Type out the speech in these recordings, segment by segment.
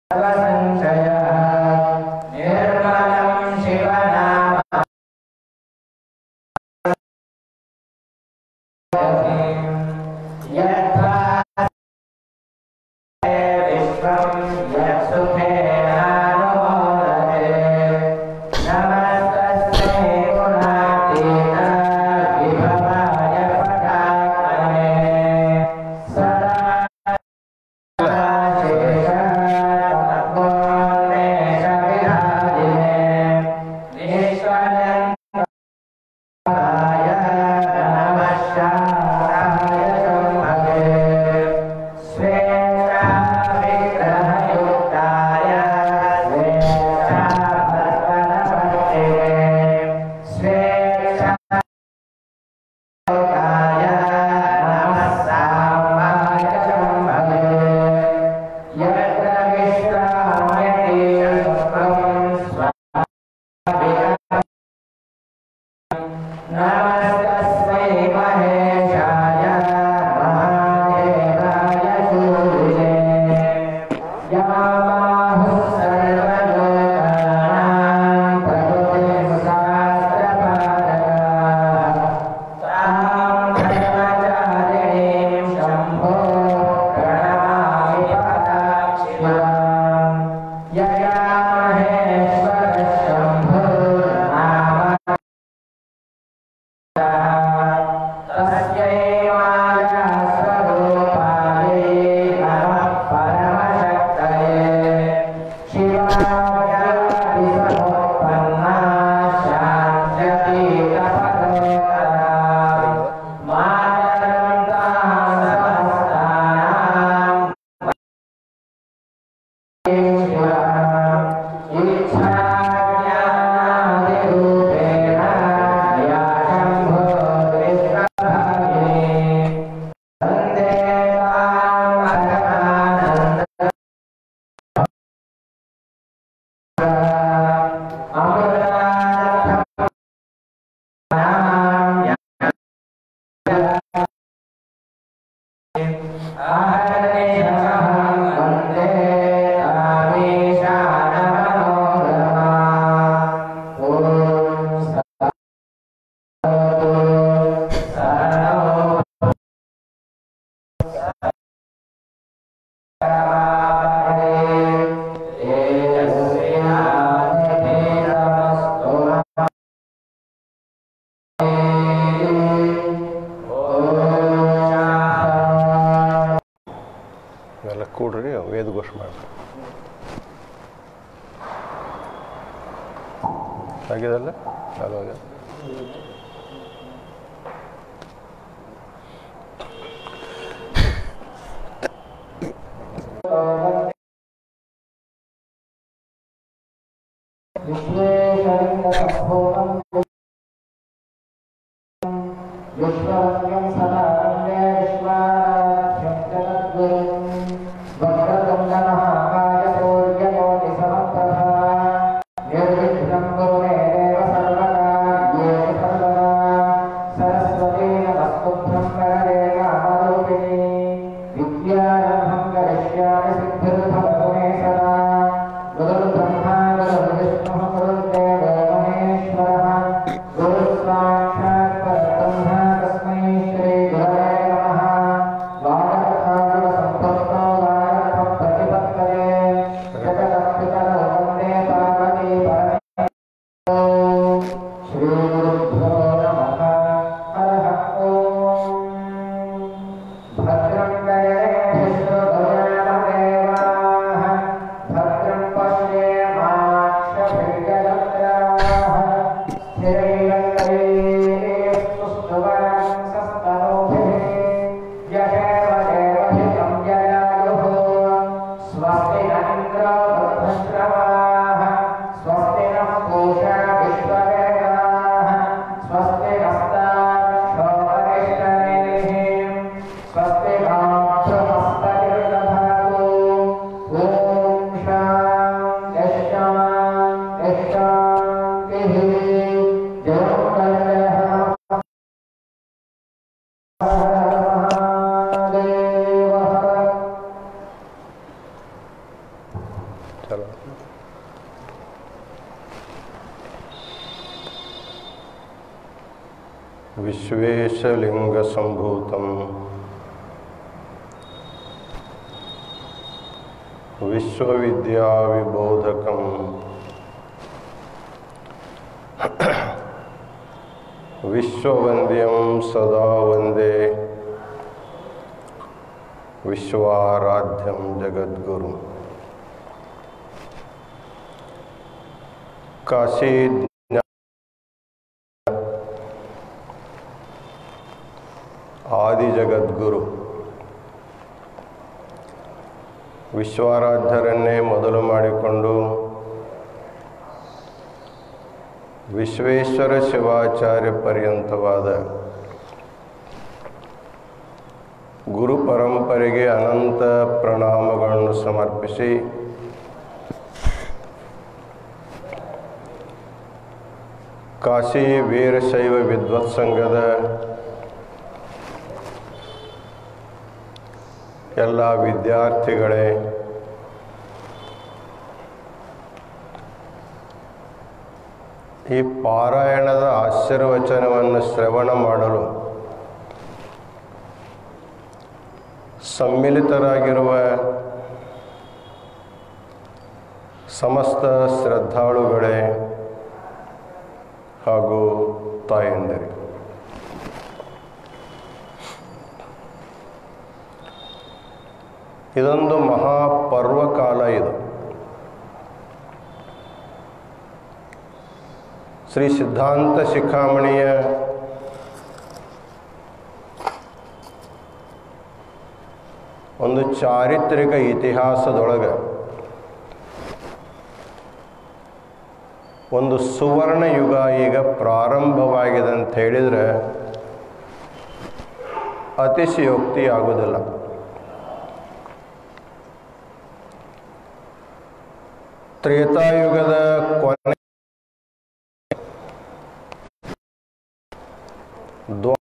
निर्मलं शिवनाम यद्वा विश्वं यत्सुखेनानुमोदते नमस्तस्मै गुणातीत विभवाय परात्मने सदा स्वेच्छा नमस्तस्मै महेशाय महादेवाय सूर्ये यामाहुः सर्वलोकानां प्रभुतिं सहस्रपादकाः तां धर्मचारिणीं शम्भो प्रणमामि पदाक्षिमाम् यया महेश्वरः शम्भुर्नाम तस्यै मायास्वरूपायै नमः परमशक्तये शिवायादिसमुत्पन्ना शान्त्यतीतपदोदरा मातरन्तां समस्तानां इच्छाज्ञानादिरूपेण या शम्भोरिष्टभागिनी वन्दे मां परमानन्द वन्दे ಇವೆಲ್ಲ ಕೂಡ್ರಿ ವೇದಘೋಷ ಮಾಡಿ ಆಗಿದಲ್ಲ ಚಾಲು ಆಗಿದೆ विश्वरङ्गं सदा वन्दे विश्वाराध्यं जगद्गुरुं वक्रतुण्डमहाकाय सूर्यकोटिसमप्रभा निर्विघ्नं कुरु मे देव सर्वकार्येषु सर्वदा सरस्वती नमस्तुभ्यं वरदे कामरूपिणी विद्यारम्भं करिष्यामि सिद्धिर्भवतु मे सदा गुरुर्ब्रह्मा गुरुर्विष्णुः गुरुर्देवो महेश्वरः गुरुस्साक्षात् परब्रह्म तस्मै श्रीगुरवे नमः वागर्थागुरसम्पृक्तो वागर्थं ಚಾಲು विश्वेशलिङ्गसम्भूतं विश्वविद्याविबोधकम् विश्ववन्द्यं सदा वन्दे विश्वाराध्यं जगद्गुरु काशी ಆದಿ ಜಗದ್ಗುರು ವಿಶ್ವಾರಾಧ್ಯರನ್ನೇ ಮೊದಲು ಮಾಡಿಕೊಂಡು ವಿಶ್ವೇಶ್ವರ ಶಿವಾಚಾರ್ಯ ಪರ್ಯಂತವಾದ ಗುರು ಪರಂಪರೆಗೆ ಅನಂತ ಪ್ರಣಾಮಗಳನ್ನು ಸಮರ್ಪಿಸಿ ಕಾಶಿ ವೀರಶೈವ ವಿದ್ವತ್ ಸಂಘದ ಎಲ್ಲ ವಿದ್ಯಾರ್ಥಿಗಳೇ ಈ ಪಾರಾಯಣದ ಆಶೀರ್ವಚನವನ್ನು ಶ್ರವಣ ಮಾಡಲು ಸಮ್ಮಿಲಿತರಾಗಿರುವ ಸಮಸ್ತ ಶ್ರದ್ಧಾಳುಗಳೇ ಹಾಗೂ ತಾಯಂದಿರಿ ಇದೊಂದು ಮಹಾಪರ್ವಕಾಲ ಇದು ಶ್ರೀ ಸಿದ್ಧಾಂತ ಶಿಖಾಮಣಿಯ ಒಂದು ಚಾರಿತ್ರಿಕ ಇತಿಹಾಸದೊಳಗೆ ಒಂದು ಸುವರ್ಣ ಯುಗ ಈಗ ಪ್ರಾರಂಭವಾಗಿದೆ ಅಂತ ಹೇಳಿದರೆ ಅತಿಶಯೋಕ್ತಿ ಆಗುವುದಿಲ್ಲ ತ್ರೇತಾಯುಗದ ಕೊನೆ ದ್ವ-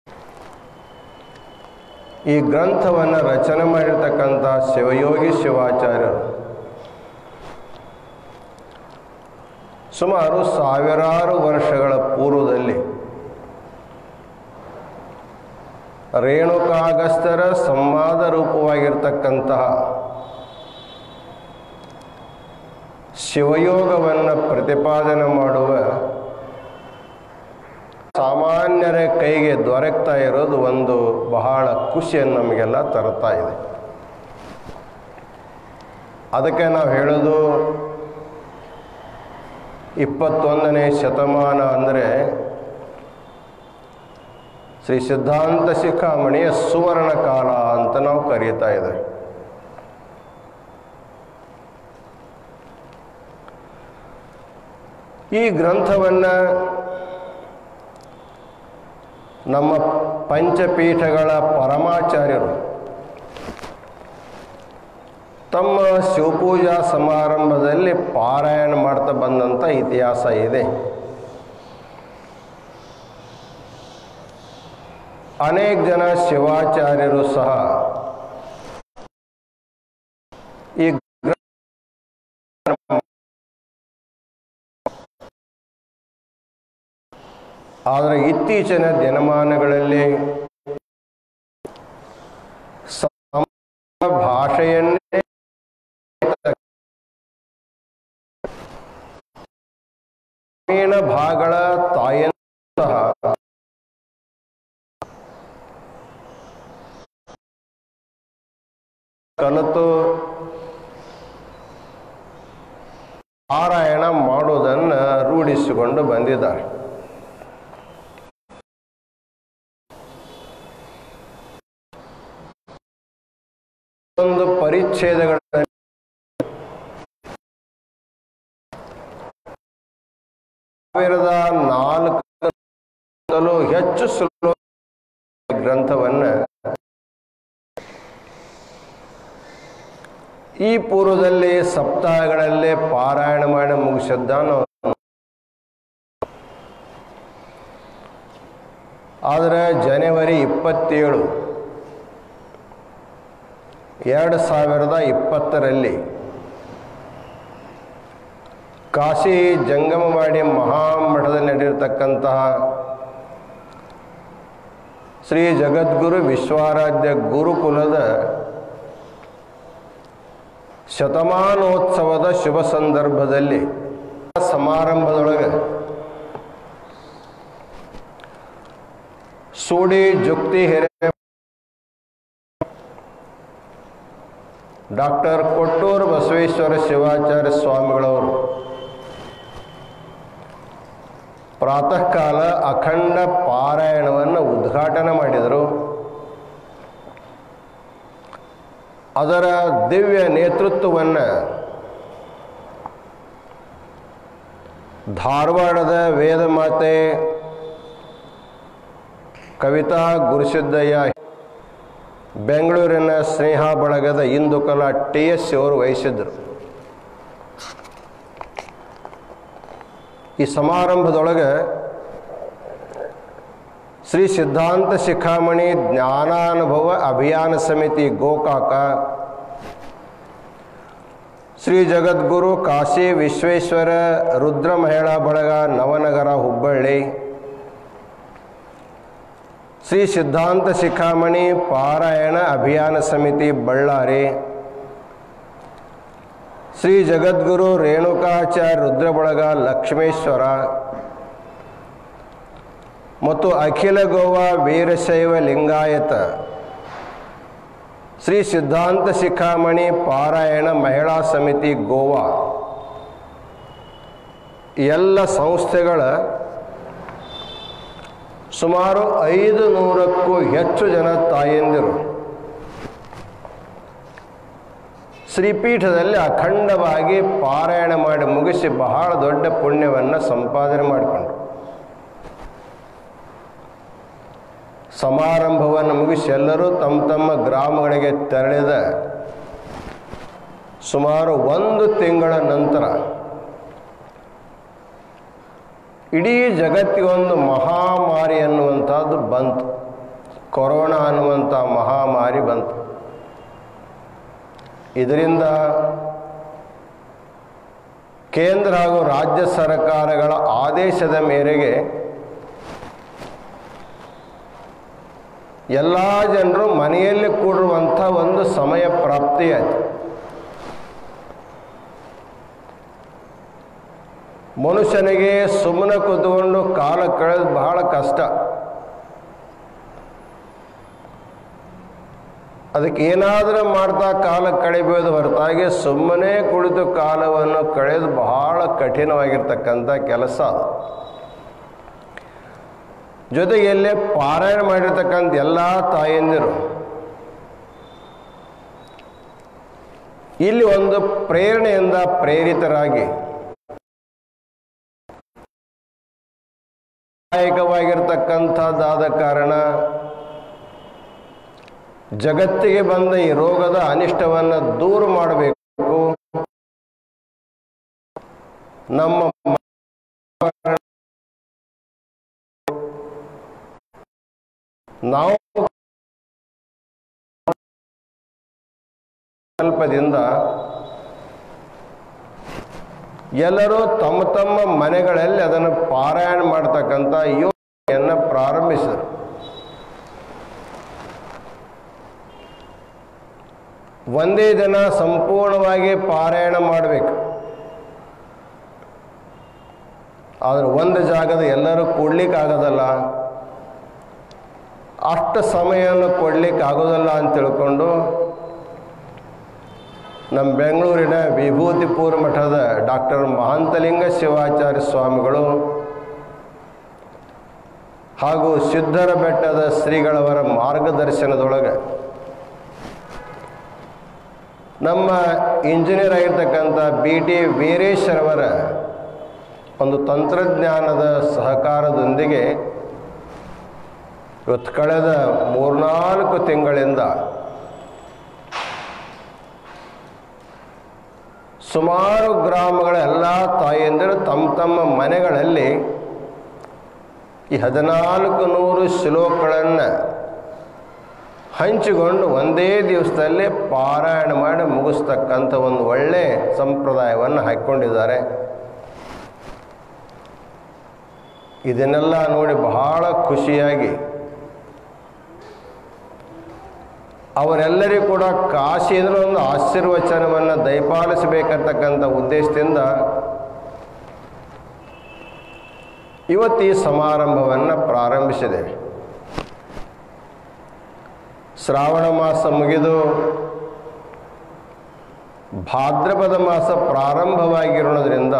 ಈ ಗ್ರಂಥವನ್ನು ರಚನೆ ಮಾಡಿರ್ತಕ್ಕಂಥ ಶಿವಯೋಗಿ ಶಿವಾಚಾರ್ಯರು ಸುಮಾರು ಸಾವಿರಾರು ವರ್ಷಗಳ ಪೂರ್ವದಲ್ಲಿ ರೇಣುಕಾಗಸ್ತರ ಸಂವಾದ ರೂಪವಾಗಿರ್ತಕ್ಕಂತಹ ಶಿವಯೋಗವನ್ನು ಪ್ರತಿಪಾದನೆ ಮಾಡುವ ಸಾಮಾನ್ಯರ ಕೈಗೆ ದೊರಕ್ತಾ ಇರೋದು ಒಂದು ಬಹಳ ಖುಷಿಯನ್ನು ನಮಗೆಲ್ಲ ತರ್ತಾ ಇದೆ ಅದಕ್ಕೆ ನಾವು ಹೇಳೋದು ಇಪ್ಪತ್ತೊಂದನೇ ಶತಮಾನ ಅಂದರೆ ಶ್ರೀ ಸಿದ್ಧಾಂತ ಶಿಖಾಮಣಿಯ ಸುವರ್ಣ ಕಾಲ ಅಂತ ನಾವು ಕರೀತಾ ಇದ್ದೇವೆ ಈ ಗ್ರಂಥವನ್ನು ನಮ್ಮ ಪಂಚಪೀಠಗಳ ಪರಮಾಚಾರ್ಯರು ತಮ್ಮ ಶಿವಪೂಜಾ ಸಮಾರಂಭದಲ್ಲಿ ಪಾರಾಯಣ ಮಾಡ್ತಾ ಬಂದಂಥ ಇತಿಹಾಸ ಇದೆ ಅನೇಕ ಜನ ಶಿವಾಚಾರ್ಯರು ಸಹ ಈ ಆದರೆ ಇತ್ತೀಚಿನ ದಿನಮಾನಗಳಲ್ಲಿ ಸಮ ಭಾಷೆಯನ್ನೇ ಗ್ರಾಮೀಣ ಭಾಗಗಳ ತಾಯಿಯನ್ನು ಸಹ ಕಲಿತು ಪಾರಾಯಣ ಮಾಡುವುದನ್ನು ರೂಢಿಸಿಕೊಂಡು ಬಂದಿದ್ದಾರೆ ಒಂದು ಪರಿಚ್ಛೇದಗಳ ಸಾವಿರದ ನಾಲ್ಕಲು ಹೆಚ್ಚು ಸುಲಭ ಗ್ರಂಥವನ್ನು ಈ ಪೂರ್ವದಲ್ಲಿ ಸಪ್ತಾಹಗಳಲ್ಲೇ ಪಾರಾಯಣ ಮಾಡಿ ಮುಗಿಸಿದ್ದಾನು ಆದರೆ ಜನವರಿ ಇಪ್ಪತ್ತೇಳು ಎರಡು ಸಾವಿರದ ಇಪ್ಪತ್ತರಲ್ಲಿ ಕಾಶಿ ಜಂಗಮವಾಡಿ ಮಹಾಮಠದಲ್ಲಿ ನಡೆದಿರ್ತಕ್ಕಂತಹ ಶ್ರೀ ಜಗದ್ಗುರು ವಿಶ್ವಾರಾಧ್ಯ ಗುರುಕುಲದ ಶತಮಾನೋತ್ಸವದ ಶುಭ ಸಂದರ್ಭದಲ್ಲಿ ಸಮಾರಂಭದೊಳಗೆ ಸೂಡಿ ಜುಕ್ತಿ ಹಿರೇ ಡಾಕ್ಟರ್ ಕೊಟ್ಟೂರು ಬಸವೇಶ್ವರ ಶಿವಾಚಾರ್ಯ ಸ್ವಾಮಿಗಳವರು ಪ್ರಾತಃ ಕಾಲ ಅಖಂಡ ಪಾರಾಯಣವನ್ನು ಉದ್ಘಾಟನೆ ಮಾಡಿದರು ಅದರ ದಿವ್ಯ ನೇತೃತ್ವವನ್ನು ಧಾರವಾಡದ ವೇದಮಾತೆ ಕವಿತಾ ಗುರುಸಿದ್ದಯ್ಯ ಬೆಂಗಳೂರಿನ ಸ್ನೇಹ ಬಳಗದ ಇಂದುಕಲ ಟಿ ಎಸ್ ಅವರು ವಹಿಸಿದ್ದರು ಈ ಸಮಾರಂಭದೊಳಗೆ ಶ್ರೀ ಸಿದ್ಧಾಂತ ಶಿಖಾಮಣಿ ಜ್ಞಾನಾನುಭವ ಅಭಿಯಾನ ಸಮಿತಿ ಗೋಕಾಕ ಶ್ರೀ ಜಗದ್ಗುರು ಕಾಶಿ ವಿಶ್ವೇಶ್ವರ ರುದ್ರ ಮಹಿಳಾ ಬಳಗ ನವನಗರ ಹುಬ್ಬಳ್ಳಿ ಶ್ರೀ ಸಿದ್ಧಾಂತ ಶಿಖಾಮಣಿ ಪಾರಾಯಣ ಅಭಿಯಾನ ಸಮಿತಿ ಬಳ್ಳಾರಿ ಶ್ರೀ ಜಗದ್ಗುರು ರೇಣುಕಾಚಾರ್ಯ ರುದ್ರಬಳಗ ಲಕ್ಷ್ಮೇಶ್ವರ ಮತ್ತು ಅಖಿಲ ಗೋವಾ ವೀರಶೈವ ಲಿಂಗಾಯತ ಶ್ರೀ ಸಿದ್ಧಾಂತ ಶಿಖಾಮಣಿ ಪಾರಾಯಣ ಮಹಿಳಾ ಸಮಿತಿ ಗೋವಾ ಎಲ್ಲ ಸಂಸ್ಥೆಗಳ ಸುಮಾರು ಐದು ನೂರಕ್ಕೂ ಹೆಚ್ಚು ಜನ ತಾಯಂದಿರು ಶ್ರೀಪೀಠದಲ್ಲಿ ಅಖಂಡವಾಗಿ ಪಾರಾಯಣ ಮಾಡಿ ಮುಗಿಸಿ ಬಹಳ ದೊಡ್ಡ ಪುಣ್ಯವನ್ನು ಸಂಪಾದನೆ ಮಾಡಿಕೊಂಡ್ರು ಸಮಾರಂಭವನ್ನು ಮುಗಿಸಿ ಎಲ್ಲರೂ ತಮ್ಮ ತಮ್ಮ ಗ್ರಾಮಗಳಿಗೆ ತೆರಳಿದ ಸುಮಾರು ಒಂದು ತಿಂಗಳ ನಂತರ ಇಡೀ ಜಗತ್ತಿಗೊಂದು ಮಹಾಮಾರಿ ಅನ್ನುವಂಥದ್ದು ಬಂತು ಕೊರೋನಾ ಅನ್ನುವಂಥ ಮಹಾಮಾರಿ ಬಂತು ಇದರಿಂದ ಕೇಂದ್ರ ಹಾಗೂ ರಾಜ್ಯ ಸರ್ಕಾರಗಳ ಆದೇಶದ ಮೇರೆಗೆ ಎಲ್ಲ ಜನರು ಮನೆಯಲ್ಲಿ ಕೂಡುವಂಥ ಒಂದು ಸಮಯ ಪ್ರಾಪ್ತಿಯಾಯಿತು ಮನುಷ್ಯನಿಗೆ ಸುಮ್ಮನೆ ಕೂತ್ಕೊಂಡು ಕಾಲ ಕಳೆದು ಬಹಳ ಕಷ್ಟ ಅದಕ್ಕೆ ಏನಾದರೂ ಮಾಡ್ತಾ ಕಾಲ ಕಳಿಬೋದು ಹೊರತಾಗಿ ಸುಮ್ಮನೆ ಕುಳಿತು ಕಾಲವನ್ನು ಕಳೆದು ಬಹಳ ಕಠಿಣವಾಗಿರ್ತಕ್ಕಂಥ ಕೆಲಸ ಅದು ಜೊತೆಗೆ ಎಲ್ಲೇ ಪಾರಾಯಣ ಮಾಡಿರ್ತಕ್ಕಂಥ ಎಲ್ಲ ತಾಯಂದಿರು ಇಲ್ಲಿ ಒಂದು ಪ್ರೇರಣೆಯಿಂದ ಪ್ರೇರಿತರಾಗಿ ದಾಯಕವಾಗಿರ್ತಕ್ಕಂಥದ್ದಾದ ಕಾರಣ ಜಗತ್ತಿಗೆ ಬಂದ ಈ ರೋಗದ ಅನಿಷ್ಟವನ್ನು ದೂರ ಮಾಡಬೇಕು ನಮ್ಮ ನಾವು ಸಂಕಲ್ಪದಿಂದ ಎಲ್ಲರೂ ತಮ್ಮ ತಮ್ಮ ಮನೆಗಳಲ್ಲಿ ಅದನ್ನು ಪಾರಾಯಣ ಮಾಡ್ತಕ್ಕಂಥ ಯೋಜನೆಯನ್ನು ಪ್ರಾರಂಭಿಸಿದರು ಒಂದೇ ದಿನ ಸಂಪೂರ್ಣವಾಗಿ ಪಾರಾಯಣ ಮಾಡಬೇಕು ಆದರೆ ಒಂದು ಜಾಗದ ಎಲ್ಲರೂ ಕೊಡ್ಲಿಕ್ಕೆ ಆಗೋದಲ್ಲ ಅಷ್ಟು ಸಮಯವನ್ನು ಕೊಡ್ಲಿಕ್ಕೆ ಆಗೋದಲ್ಲ ಅಂತ ತಿಳ್ಕೊಂಡು ನಮ್ಮ ಬೆಂಗಳೂರಿನ ವಿಭೂತಿಪುರ ಮಠದ ಡಾಕ್ಟರ್ ಮಹಾಂತಲಿಂಗ ಶಿವಾಚಾರ್ಯ ಸ್ವಾಮಿಗಳು ಹಾಗೂ ಸಿದ್ಧರ ಬೆಟ್ಟದ ಶ್ರೀಗಳವರ ಮಾರ್ಗದರ್ಶನದೊಳಗೆ ನಮ್ಮ ಇಂಜಿನಿಯರ್ ಆಗಿರ್ತಕ್ಕಂಥ ಬಿ ಟಿ ವೀರೇಶ್ವರವರ ಒಂದು ತಂತ್ರಜ್ಞಾನದ ಸಹಕಾರದೊಂದಿಗೆ ಇವತ್ತು ಕಳೆದ ಮೂರ್ನಾಲ್ಕು ತಿಂಗಳಿಂದ ಸುಮಾರು ಗ್ರಾಮಗಳ ಎಲ್ಲ ತಾಯಂದಿರು ತಮ್ಮ ತಮ್ಮ ಮನೆಗಳಲ್ಲಿ ಈ ಹದಿನಾಲ್ಕು ನೂರು ಶ್ಲೋಕಗಳನ್ನು ಹಂಚಿಕೊಂಡು ಒಂದೇ ದಿವಸದಲ್ಲಿ ಪಾರಾಯಣ ಮಾಡಿ ಮುಗಿಸ್ತಕ್ಕಂಥ ಒಂದು ಒಳ್ಳೆ ಸಂಪ್ರದಾಯವನ್ನು ಹಾಕ್ಕೊಂಡಿದ್ದಾರೆ ಇದನ್ನೆಲ್ಲ ನೋಡಿ ಬಹಳ ಖುಷಿಯಾಗಿ ಅವರೆಲ್ಲರಿಗೂ ಕೂಡ ಕಾಶಿಯಿಂದ ಒಂದು ಆಶೀರ್ವಚನವನ್ನು ದಯಪಾಲಿಸಬೇಕಂತಕ್ಕಂಥ ಉದ್ದೇಶದಿಂದ ಇವತ್ತು ಈ ಸಮಾರಂಭವನ್ನು ಪ್ರಾರಂಭಿಸಿದ್ದೇವೆ ಶ್ರಾವಣ ಮಾಸ ಮುಗಿದು ಭಾದ್ರಪದ ಮಾಸ ಪ್ರಾರಂಭವಾಗಿರೋದ್ರಿಂದ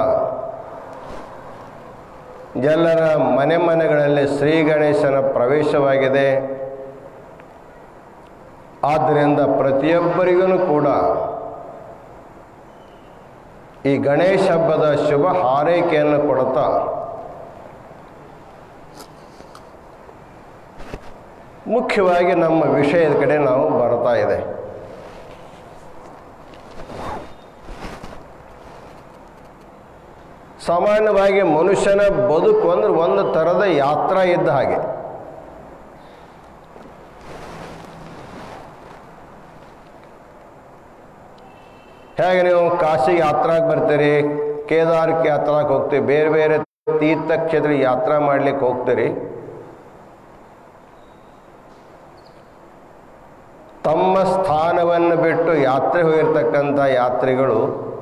ಎಲ್ಲರ ಮನೆ ಮನೆಗಳಲ್ಲಿ ಶ್ರೀ ಗಣೇಶನ ಪ್ರವೇಶವಾಗಿದೆ ಆದ್ದರಿಂದ ಪ್ರತಿಯೊಬ್ಬರಿಗೂ ಕೂಡ ಈ ಗಣೇಶ ಹಬ್ಬದ ಶುಭ ಹಾರೈಕೆಯನ್ನು ಕೊಡುತ್ತಾ ಮುಖ್ಯವಾಗಿ ನಮ್ಮ ವಿಷಯದ ಕಡೆ ನಾವು ಬರ್ತಾ ಇದೆ ಸಾಮಾನ್ಯವಾಗಿ ಮನುಷ್ಯನ ಬದುಕು ಅಂದ್ರೆ ಒಂದು ಥರದ ಯಾತ್ರಾ ಇದ್ದ ಹಾಗೆ ಹೇಗೆ ನೀವು ಕಾಶಿಗೆ ಯಾತ್ರಾಗೆ ಬರ್ತೀರಿ ಕೇದಾರಕ್ಕೆ ಯಾತ್ರಾಕ್ಕೆ ಹೋಗ್ತೀರಿ ಬೇರೆ ಬೇರೆ ತೀರ್ಥಕ್ಷೇತ್ರ ಯಾತ್ರಾ ಮಾಡ್ಲಿಕ್ಕೆ ಹೋಗ್ತೀರಿ ತಮ್ಮ ಸ್ಥಾನವನ್ನು ಬಿಟ್ಟು ಯಾತ್ರೆ ಹೋಗಿರ್ತಕ್ಕಂಥ ಯಾತ್ರಿಗಳು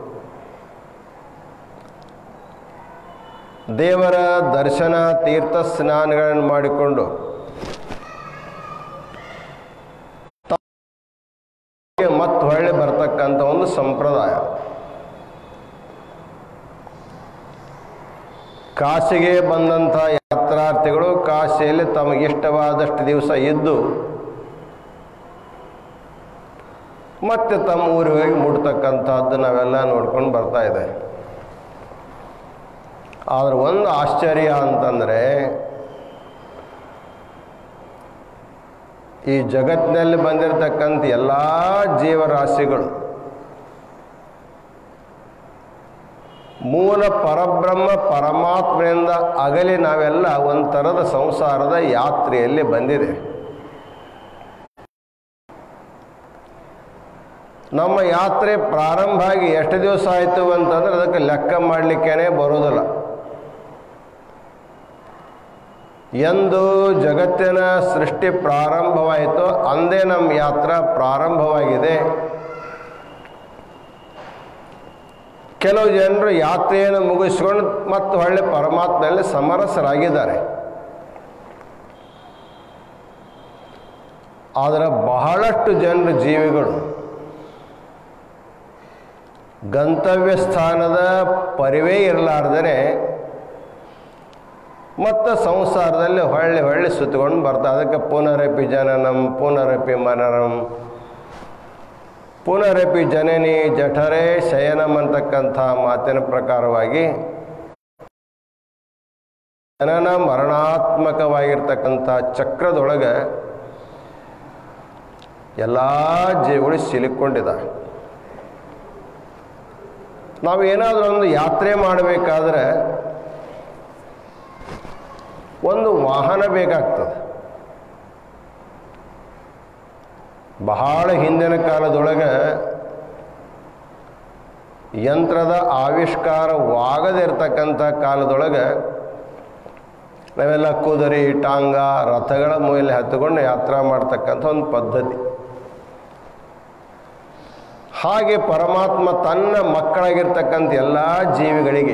ದೇವರ ದರ್ಶನ ತೀರ್ಥ ಸ್ನಾನಗಳನ್ನು ಮಾಡಿಕೊಂಡು ಮತ್ತೆ ಹೊಳ್ಳಿ ಬರ್ತಕ್ಕಂಥ ಒಂದು ಸಂಪ್ರದಾಯ ಕಾಶಿಗೆ ಬಂದಂಥ ಯಾತ್ರಾರ್ಥಿಗಳು ಕಾಶಿಯಲ್ಲಿ ತಮಗಿಷ್ಟವಾದಷ್ಟು ದಿವಸ ಇದ್ದು ಮತ್ತೆ ತಮ್ಮ ಊರಿಗೆ ಹೋಗಿ ಮುಟ್ತಕ್ಕಂಥದ್ದು ನಾವೆಲ್ಲ ನೋಡ್ಕೊಂಡು ಬರ್ತಾ ಇದೆ ಆದ್ರೆ ಒಂದು ಆಶ್ಚರ್ಯ ಅಂತಂದರೆ ಈ ಜಗತ್ತಿನಲ್ಲಿ ಬಂದಿರತಕ್ಕಂಥ ಎಲ್ಲ ಜೀವರಾಶಿಗಳು ಮೂಲ ಪರಬ್ರಹ್ಮ ಪರಮಾತ್ಮೆಯಿಂದ ಅಗಲಿ ನಾವೆಲ್ಲ ಒಂದು ಥರದ ಸಂಸಾರದ ಯಾತ್ರೆಯಲ್ಲಿ ಬಂದಿದೆ ನಮ್ಮ ಯಾತ್ರೆ ಪ್ರಾರಂಭ ಆಗಿ ಎಷ್ಟು ದಿವಸ ಆಯಿತು ಅಂತಂದ್ರೆ ಅದಕ್ಕೆ ಲೆಕ್ಕ ಮಾಡಲಿಕ್ಕೇನೆ ಬರೋದಿಲ್ಲ ಎಂದು ಜಗತ್ತಿನ ಸೃಷ್ಟಿ ಪ್ರಾರಂಭವಾಯಿತು ಅಂದೇ ನಮ್ಮ ಯಾತ್ರಾ ಪ್ರಾರಂಭವಾಗಿದೆ ಕೆಲವು ಜನರು ಯಾತ್ರೆಯನ್ನು ಮುಗಿಸ್ಕೊಂಡು ಮತ್ತು ಒಳ್ಳೆ ಪರಮಾತ್ಮೆಯಲ್ಲಿ ಸಮರಸರಾಗಿದ್ದಾರೆ ಆದರೆ ಬಹಳಷ್ಟು ಜನರು ಜೀವಿಗಳು ಗಂತವ್ಯ ಸ್ಥಾನದ ಪರಿವೇ ಇರಲಾರ್ದರೆ ಮತ್ತು ಸಂಸಾರದಲ್ಲಿ ಹೊಳ್ಳಿ ಹೊಳ್ಳಿ ಸುತ್ತಕೊಂಡು ಬರ್ತಾ ಅದಕ್ಕೆ ಪುನರಪಿ ಜನನಂ ಪುನರಪಿ ಮನರಂ ಪುನರಪಿ ಜನನಿ ಜಠರೇ ಶಯನಂ ಅಂತಕ್ಕಂಥ ಮಾತಿನ ಪ್ರಕಾರವಾಗಿ ಜನನ ಮರಣಾತ್ಮಕವಾಗಿರ್ತಕ್ಕಂಥ ಚಕ್ರದೊಳಗೆ ಎಲ್ಲ ಜೀವಿಗಳು ಸಿಲುಕೊಂಡಿದ್ದಾವೆ ನಾವು ಏನಾದರೂ ಒಂದು ಯಾತ್ರೆ ಮಾಡಬೇಕಾದ್ರೆ ಒಂದು ವಾಹನ ಬೇಕಾಗ್ತದೆ ಬಹಳ ಹಿಂದಿನ ಕಾಲದೊಳಗೆ ಯಂತ್ರದ ಆವಿಷ್ಕಾರವಾಗದಿರ್ತಕ್ಕಂಥ ಕಾಲದೊಳಗೆ ನಾವೆಲ್ಲ ಕುದುರೆ ಟಾಂಗ ರಥಗಳ ಮೇಲೆ ಹತ್ತುಕೊಂಡು ಯಾತ್ರಾ ಮಾಡ್ತಕ್ಕಂಥ ಒಂದು ಪದ್ಧತಿ ಹಾಗೆ ಪರಮಾತ್ಮ ತನ್ನ ಮಕ್ಕಳಾಗಿರ್ತಕ್ಕಂಥ ಎಲ್ಲ ಜೀವಿಗಳಿಗೆ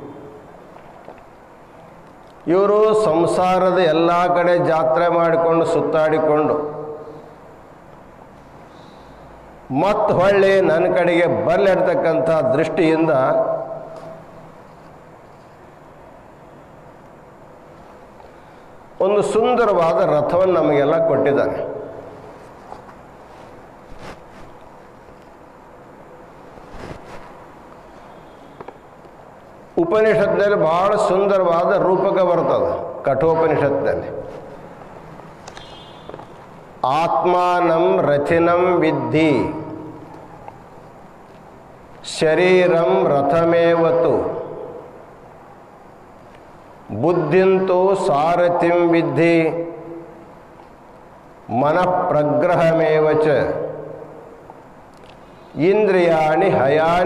ಇವರು ಸಂಸಾರದ ಎಲ್ಲ ಕಡೆ ಜಾತ್ರೆ ಮಾಡಿಕೊಂಡು ಸುತ್ತಾಡಿಕೊಂಡು ಮತ್ತು ಹೊಳ್ಳಿ ನನ್ನ ಕಡೆಗೆ ಬರಲಿರ್ತಕ್ಕಂಥ ದೃಷ್ಟಿಯಿಂದ ಒಂದು ಸುಂದರವಾದ ರಥವನ್ನು ನಮಗೆಲ್ಲ ಕೊಟ್ಟಿದ್ದಾನೆ ಉಪನಿಷತ್ನಲ್ಲಿ ಬಹಳ ಸುಂದರವಾದ ರೂಪಕ ಬರ್ತದೆ ಕಠೋಪನಿಷತ್ನಲ್ಲಿ ಆತ್ಮಾನಂ ರಥಿನಂ ವಿದ್ಧಿ ಶರೀರಂ ರಥಮೇವತು ಬುದ್ಧಿಂತು ಸಾರಥಿಂ ವಿದ್ಧಿ ಮನಃಪ್ರಗ್ರಹಮೇವ ಚ ಇಂದ್ರಿಯಾಣಿ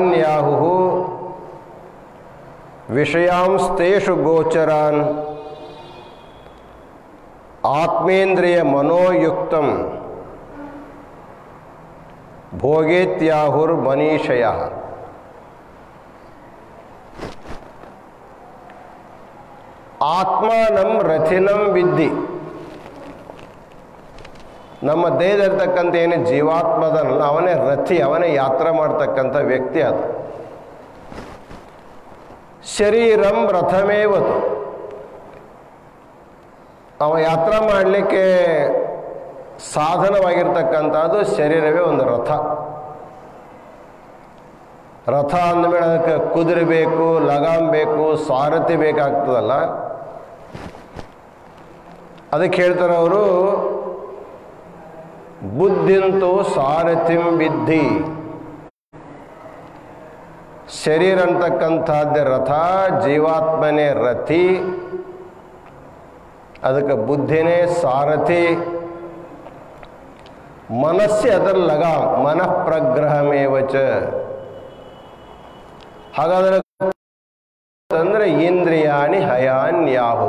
ಹಯಾನ್ಯಾಹು ವಿಷಯಾಂಸ್ತೇಷು ಗೋಚರಾನ್ ಆತ್ಮೇಂದ್ರಿಯ ಮನೋಯುಕ್ತಂ ಭೋಗೇತ್ಯಾಹುರ್ ಮನೀಷಯ ಆತ್ಮಾನಂ ರಥಿನಂ ವಿದ್ಧಿ ನಮ್ಮ ದೇಹದಲ್ಲಿರ್ತಕ್ಕಂಥ ಏನು ಜೀವಾತ್ಮದನಲ್ಲ ಅವನೇ ರಥಿ ಅವನೇ ಯಾತ್ರೆ ಮಾಡ್ತಕ್ಕಂಥ ವ್ಯಕ್ತಿ ಅದು ಶರೀರಂ ರಥಮೇವತು ಅವ ಯಾತ್ರಾ ಮಾಡಲಿಕ್ಕೆ ಸಾಧನವಾಗಿರ್ತಕ್ಕಂಥದ್ದು ಶರೀರವೇ ಒಂದು ರಥ ರಥ ಅಂದಮೇಲೆ ಅದಕ್ಕೆ ಕುದುರೆ ಬೇಕು ಲಗಾಮ್ ಬೇಕು ಸಾರಥಿ ಬೇಕಾಗ್ತದಲ್ಲ ಅದಕ್ಕೆ ಹೇಳ್ತಾರೆ ಅವರು ಬುದ್ಧಿಂತು ಸಾರಥಿಂ ವಿದ್ಧಿ ಶರೀರ ಅಂತಕ್ಕಂಥದ್ದೇ ರಥ ಜೀವಾತ್ಮನೇ ರಥಿ ಅದಕ್ಕೆ ಬುದ್ಧಿನೇ ಸಾರಥಿ ಮನಸ್ಸೇ ಅದರ ಲಗಾಮ್ ಮನಃಪ್ರಗ್ರಹಮೇವಚ ಹಾಗಾದರೆ ಅಂದರೆ ಇಂದ್ರಿಯಾಣಿ ಹಯಾನ್ಯಾಹು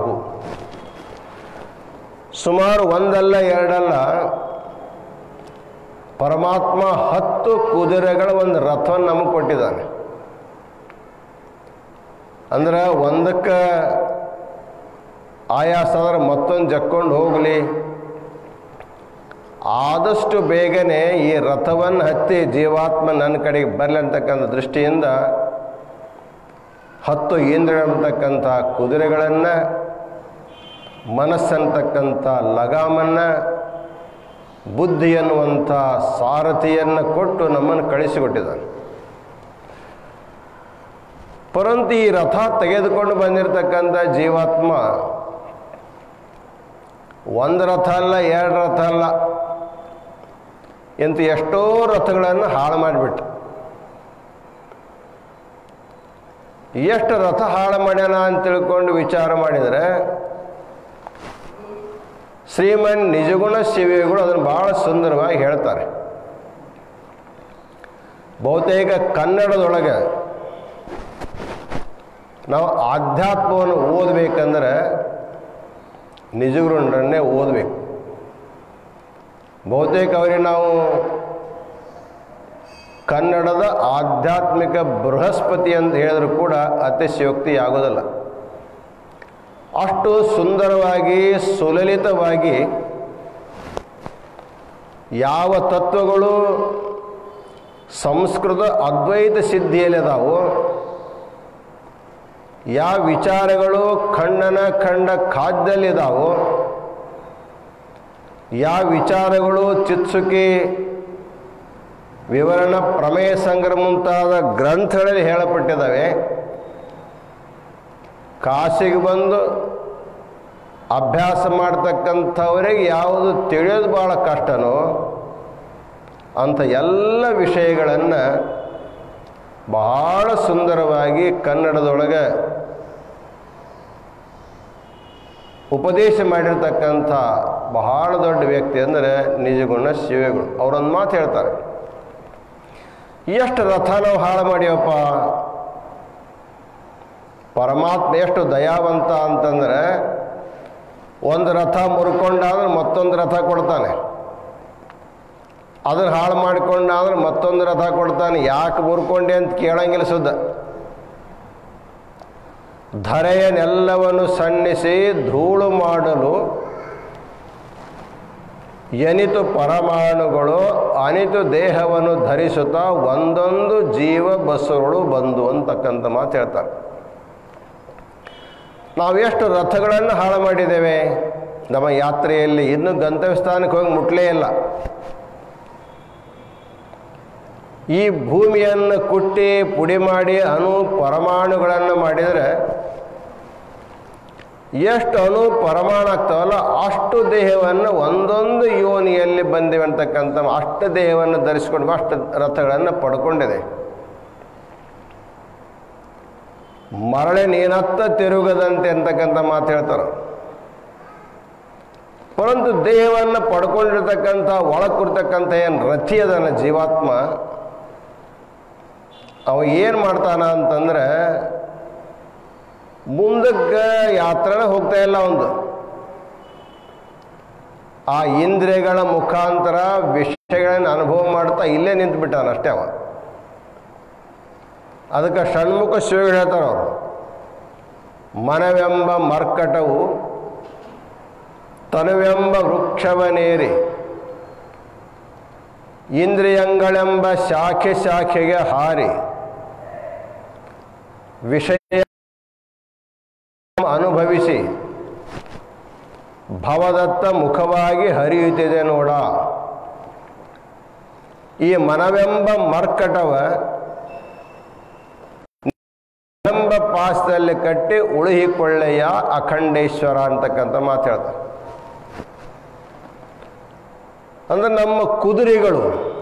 ಸುಮಾರು ಒಂದಲ್ಲ ಎರಡಲ್ಲ ಪರಮಾತ್ಮ ಹತ್ತು ಕುದುರೆಗಳ ಒಂದು ರಥವನ್ನು ನಮಗೆ ಕೊಟ್ಟಿದ್ದಾನೆ ಅಂದ್ರೆ ಒಂದಕ್ಕೆ ಆಯಾಸ ಅಂದ್ರೆ ಮತ್ತೊಂದು ಜಕ್ಕೊಂಡು ಹೋಗಲಿ ಆದಷ್ಟು ಬೇಗನೆ ಈ ರಥವನ್ನು ಹತ್ತಿ ಜೀವಾತ್ಮ ನನ್ನ ಕಡೆಗೆ ಬರಲಿ ಅಂತಕ್ಕಂಥ ದೃಷ್ಟಿಯಿಂದ ಹತ್ತು ಇಂದ್ರಿಯ ಅಂತಕ್ಕಂಥ ಕುದುರೆಗಳನ್ನು ಮನಸ್ಸಂತಕ್ಕಂಥ ಲಗಾಮನ್ನು ಬುದ್ಧಿ ಎನ್ನುವಂಥ ಸಾರಥಿಯನ್ನು ಕೊಟ್ಟು ನಮ್ಮನ್ನು ಕಳಿಸಿಕೊಟ್ಟಿದ್ದಾನೆ ಪರಂತು ಈ ರಥ ತೆಗೆದುಕೊಂಡು ಬಂದಿರತಕ್ಕಂಥ ಜೀವಾತ್ಮ ಒಂದು ರಥ ಅಲ್ಲ ಎರಡು ರಥ ಅಲ್ಲ ಇಂಥ ಎಷ್ಟೋ ರಥಗಳನ್ನು ಹಾಳು ಮಾಡಿಬಿಟ್ಟು ಎಷ್ಟು ರಥ ಹಾಳು ಮಾಡ್ಯಾನ ಅಂತ ತಿಳ್ಕೊಂಡು ವಿಚಾರ ಮಾಡಿದರೆ ಶ್ರೀಮನ್ ನಿಜಗುಣ ಶಿವಿಗಳು ಅದನ್ನು ಬಹಳ ಸುಂದರವಾಗಿ ಹೇಳ್ತಾರೆ ಬಹುತೇಕ ಕನ್ನಡದೊಳಗೆ ನಾವು ಆಧ್ಯಾತ್ಮವನ್ನು ಓದಬೇಕಂದ್ರೆ ನಿಜಗುರುಂಡ್ರನ್ನೇ ಓದಬೇಕು ಬಹುತೇಕ ಅವರಿಗೆ ನಾವು ಕನ್ನಡದ ಆಧ್ಯಾತ್ಮಿಕ ಬೃಹಸ್ಪತಿ ಅಂತ ಹೇಳಿದ್ರು ಕೂಡ ಅತಿಶಯೋಕ್ತಿ ಆಗೋದಿಲ್ಲ ಅಷ್ಟು ಸುಂದರವಾಗಿ ಸುಲಲಿತವಾಗಿ ಯಾವ ತತ್ವಗಳು ಸಂಸ್ಕೃತ ಅದ್ವೈತ ಸಿದ್ಧಿಯಲ್ಲಿ ಅದಾವು ಯಾವ ವಿಚಾರಗಳು ಖಂಡನ ಖಂಡ ಖಾದ್ಯಲ್ಲಿದ್ದಾವೋ ಯಾವ ವಿಚಾರಗಳು ಚಿತ್ಸುಕಿ ವಿವರಣ ಪ್ರಮೇಯ ಸಂಗ್ರಹ ಮುಂತಾದ ಗ್ರಂಥಗಳಲ್ಲಿ ಹೇಳಪಟ್ಟಿದ್ದಾವೆ ಕಾಶಿಗೆ ಬಂದು ಅಭ್ಯಾಸ ಮಾಡ್ತಕ್ಕಂಥವರಿಗೆ ಯಾವುದು ತಿಳಿಯೋದು ಭಾಳ ಕಷ್ಟನೋ ಅಂಥ ಎಲ್ಲ ವಿಷಯಗಳನ್ನು ಬಹಳ ಸುಂದರವಾಗಿ ಕನ್ನಡದೊಳಗೆ ಉಪದೇಶ ಮಾಡಿರ್ತಕ್ಕಂಥ ಬಹಳ ದೊಡ್ಡ ವ್ಯಕ್ತಿ ಅಂದರೆ ನಿಜಗುಣ ಶಿವಗಳು ಅವರೊಂದು ಮಾತು ಹೇಳ್ತಾರೆ ಎಷ್ಟು ರಥ ನಾವು ಹಾಳು ಮಾಡಿವಪ್ಪ ಪರಮಾತ್ಮ ಎಷ್ಟು ದಯಾವಂತ ಅಂತಂದರೆ ಒಂದು ರಥ ಮುರ್ಕೊಂಡಾದ್ರೆ ಮತ್ತೊಂದು ರಥ ಕೊಡ್ತಾನೆ ಅದನ್ನು ಹಾಳು ಮಾಡಿಕೊಂಡಾದ್ರೆ ಮತ್ತೊಂದು ರಥ ಕೊಡ್ತಾನೆ ಯಾಕೆ ಮುರ್ಕೊಂಡೆ ಅಂತ ಕೇಳಂಗಿಲ್ಲ ಸುದ್ದ ಧರೆಯನ್ನೆಲ್ಲವನ್ನು ಸಣ್ಣಿಸಿ ಧೂಳು ಮಾಡಲು ಎನಿತು ಪರಮಾಣುಗಳು ಅನಿತು ದೇಹವನ್ನು ಧರಿಸುತ್ತಾ ಒಂದೊಂದು ಜೀವ ಬಸ್ಸುಗಳು ಬಂದು ಅಂತಕ್ಕಂಥ ಮಾತು ಹೇಳ್ತಾರೆ ನಾವೆಷ್ಟು ರಥಗಳನ್ನು ಹಾಳು ಮಾಡಿದ್ದೇವೆ ನಮ್ಮ ಯಾತ್ರೆಯಲ್ಲಿ ಇನ್ನೂ ಗಂತವ್ಯ ಸ್ಥಾನಕ್ಕೆ ಹೋಗಿ ಮುಟ್ಲೇ ಇಲ್ಲ ಈ ಭೂಮಿಯನ್ನು ಕುಟ್ಟಿ ಪುಡಿ ಮಾಡಿ ಅಣು ಪರಮಾಣುಗಳನ್ನು ಮಾಡಿದರೆ ಎಷ್ಟು ಅಣು ಪರಮಾಣು ಆಗ್ತಾವಲ್ಲ ಅಷ್ಟು ದೇಹವನ್ನು ಒಂದೊಂದು ಯೋನಿಯಲ್ಲಿ ಬಂದಿವೆ ಅಂತಕ್ಕಂಥ ಅಷ್ಟು ದೇಹವನ್ನು ಧರಿಸಿಕೊಂಡು ಅಷ್ಟು ರಥಗಳನ್ನು ಪಡ್ಕೊಂಡಿದೆ ಮರಳೆ ನೀನತ್ತ ತಿರುಗದಂತೆ ಅಂತಕ್ಕಂಥ ಮಾತು ಹೇಳ್ತಾರೆ ಪರಂತು ದೇಹವನ್ನು ಪಡ್ಕೊಂಡಿರ್ತಕ್ಕಂಥ ಒಳಗಿರ್ತಕ್ಕಂಥ ಏನು ರಥಿ ಅದನ್ನ ಜೀವಾತ್ಮ ಅವ ಏನು ಮಾಡ್ತಾನ ಅಂತಂದ್ರೆ ಮುಂದಕ್ಕೆ ಯಾತ್ರೆನ ಹೋಗ್ತಾ ಇಲ್ಲ ಒಂದು ಆ ಇಂದ್ರಿಯಗಳ ಮುಖಾಂತರ ವಿಷಯಗಳನ್ನು ಅನುಭವ ಮಾಡ್ತಾ ಇಲ್ಲೇ ನಿಂತು ಬಿಟ್ಟಾನ ಅಷ್ಟೇ ಅವ ಅದಕ್ಕೆ ಷಣ್ಮುಖ ಶಿವಗಳು ಹೇಳ್ತಾರೆ ಅವರು ಮನವೆಂಬ ಮರ್ಕಟವು ತನುವೆಂಬ ವೃಕ್ಷವನೇರಿ ಇಂದ್ರಿಯಗಳೆಂಬ ಶಾಖೆ ಶಾಖೆಗೆ ಹಾರಿ ವಿಷಯ ಅನುಭವಿಸಿ ಭವದತ್ತ ಮುಖವಾಗಿ ಹರಿಯುತ್ತಿದೆ ನೋಡ ಈ ಮನವೆಂಬ ಮರ್ಕಟವ ಎಂಬ ಪಾಸದಲ್ಲಿ ಕಟ್ಟಿ ಉಳುಹಿಕೊಳ್ಳೆಯ ಅಖಂಡೇಶ್ವರ ಅಂತಕ್ಕಂಥ ಮಾತು ಹೇಳ್ತಾರೆ ಅಂದ್ರೆ ನಮ್ಮ ಕುದುರೆಗಳು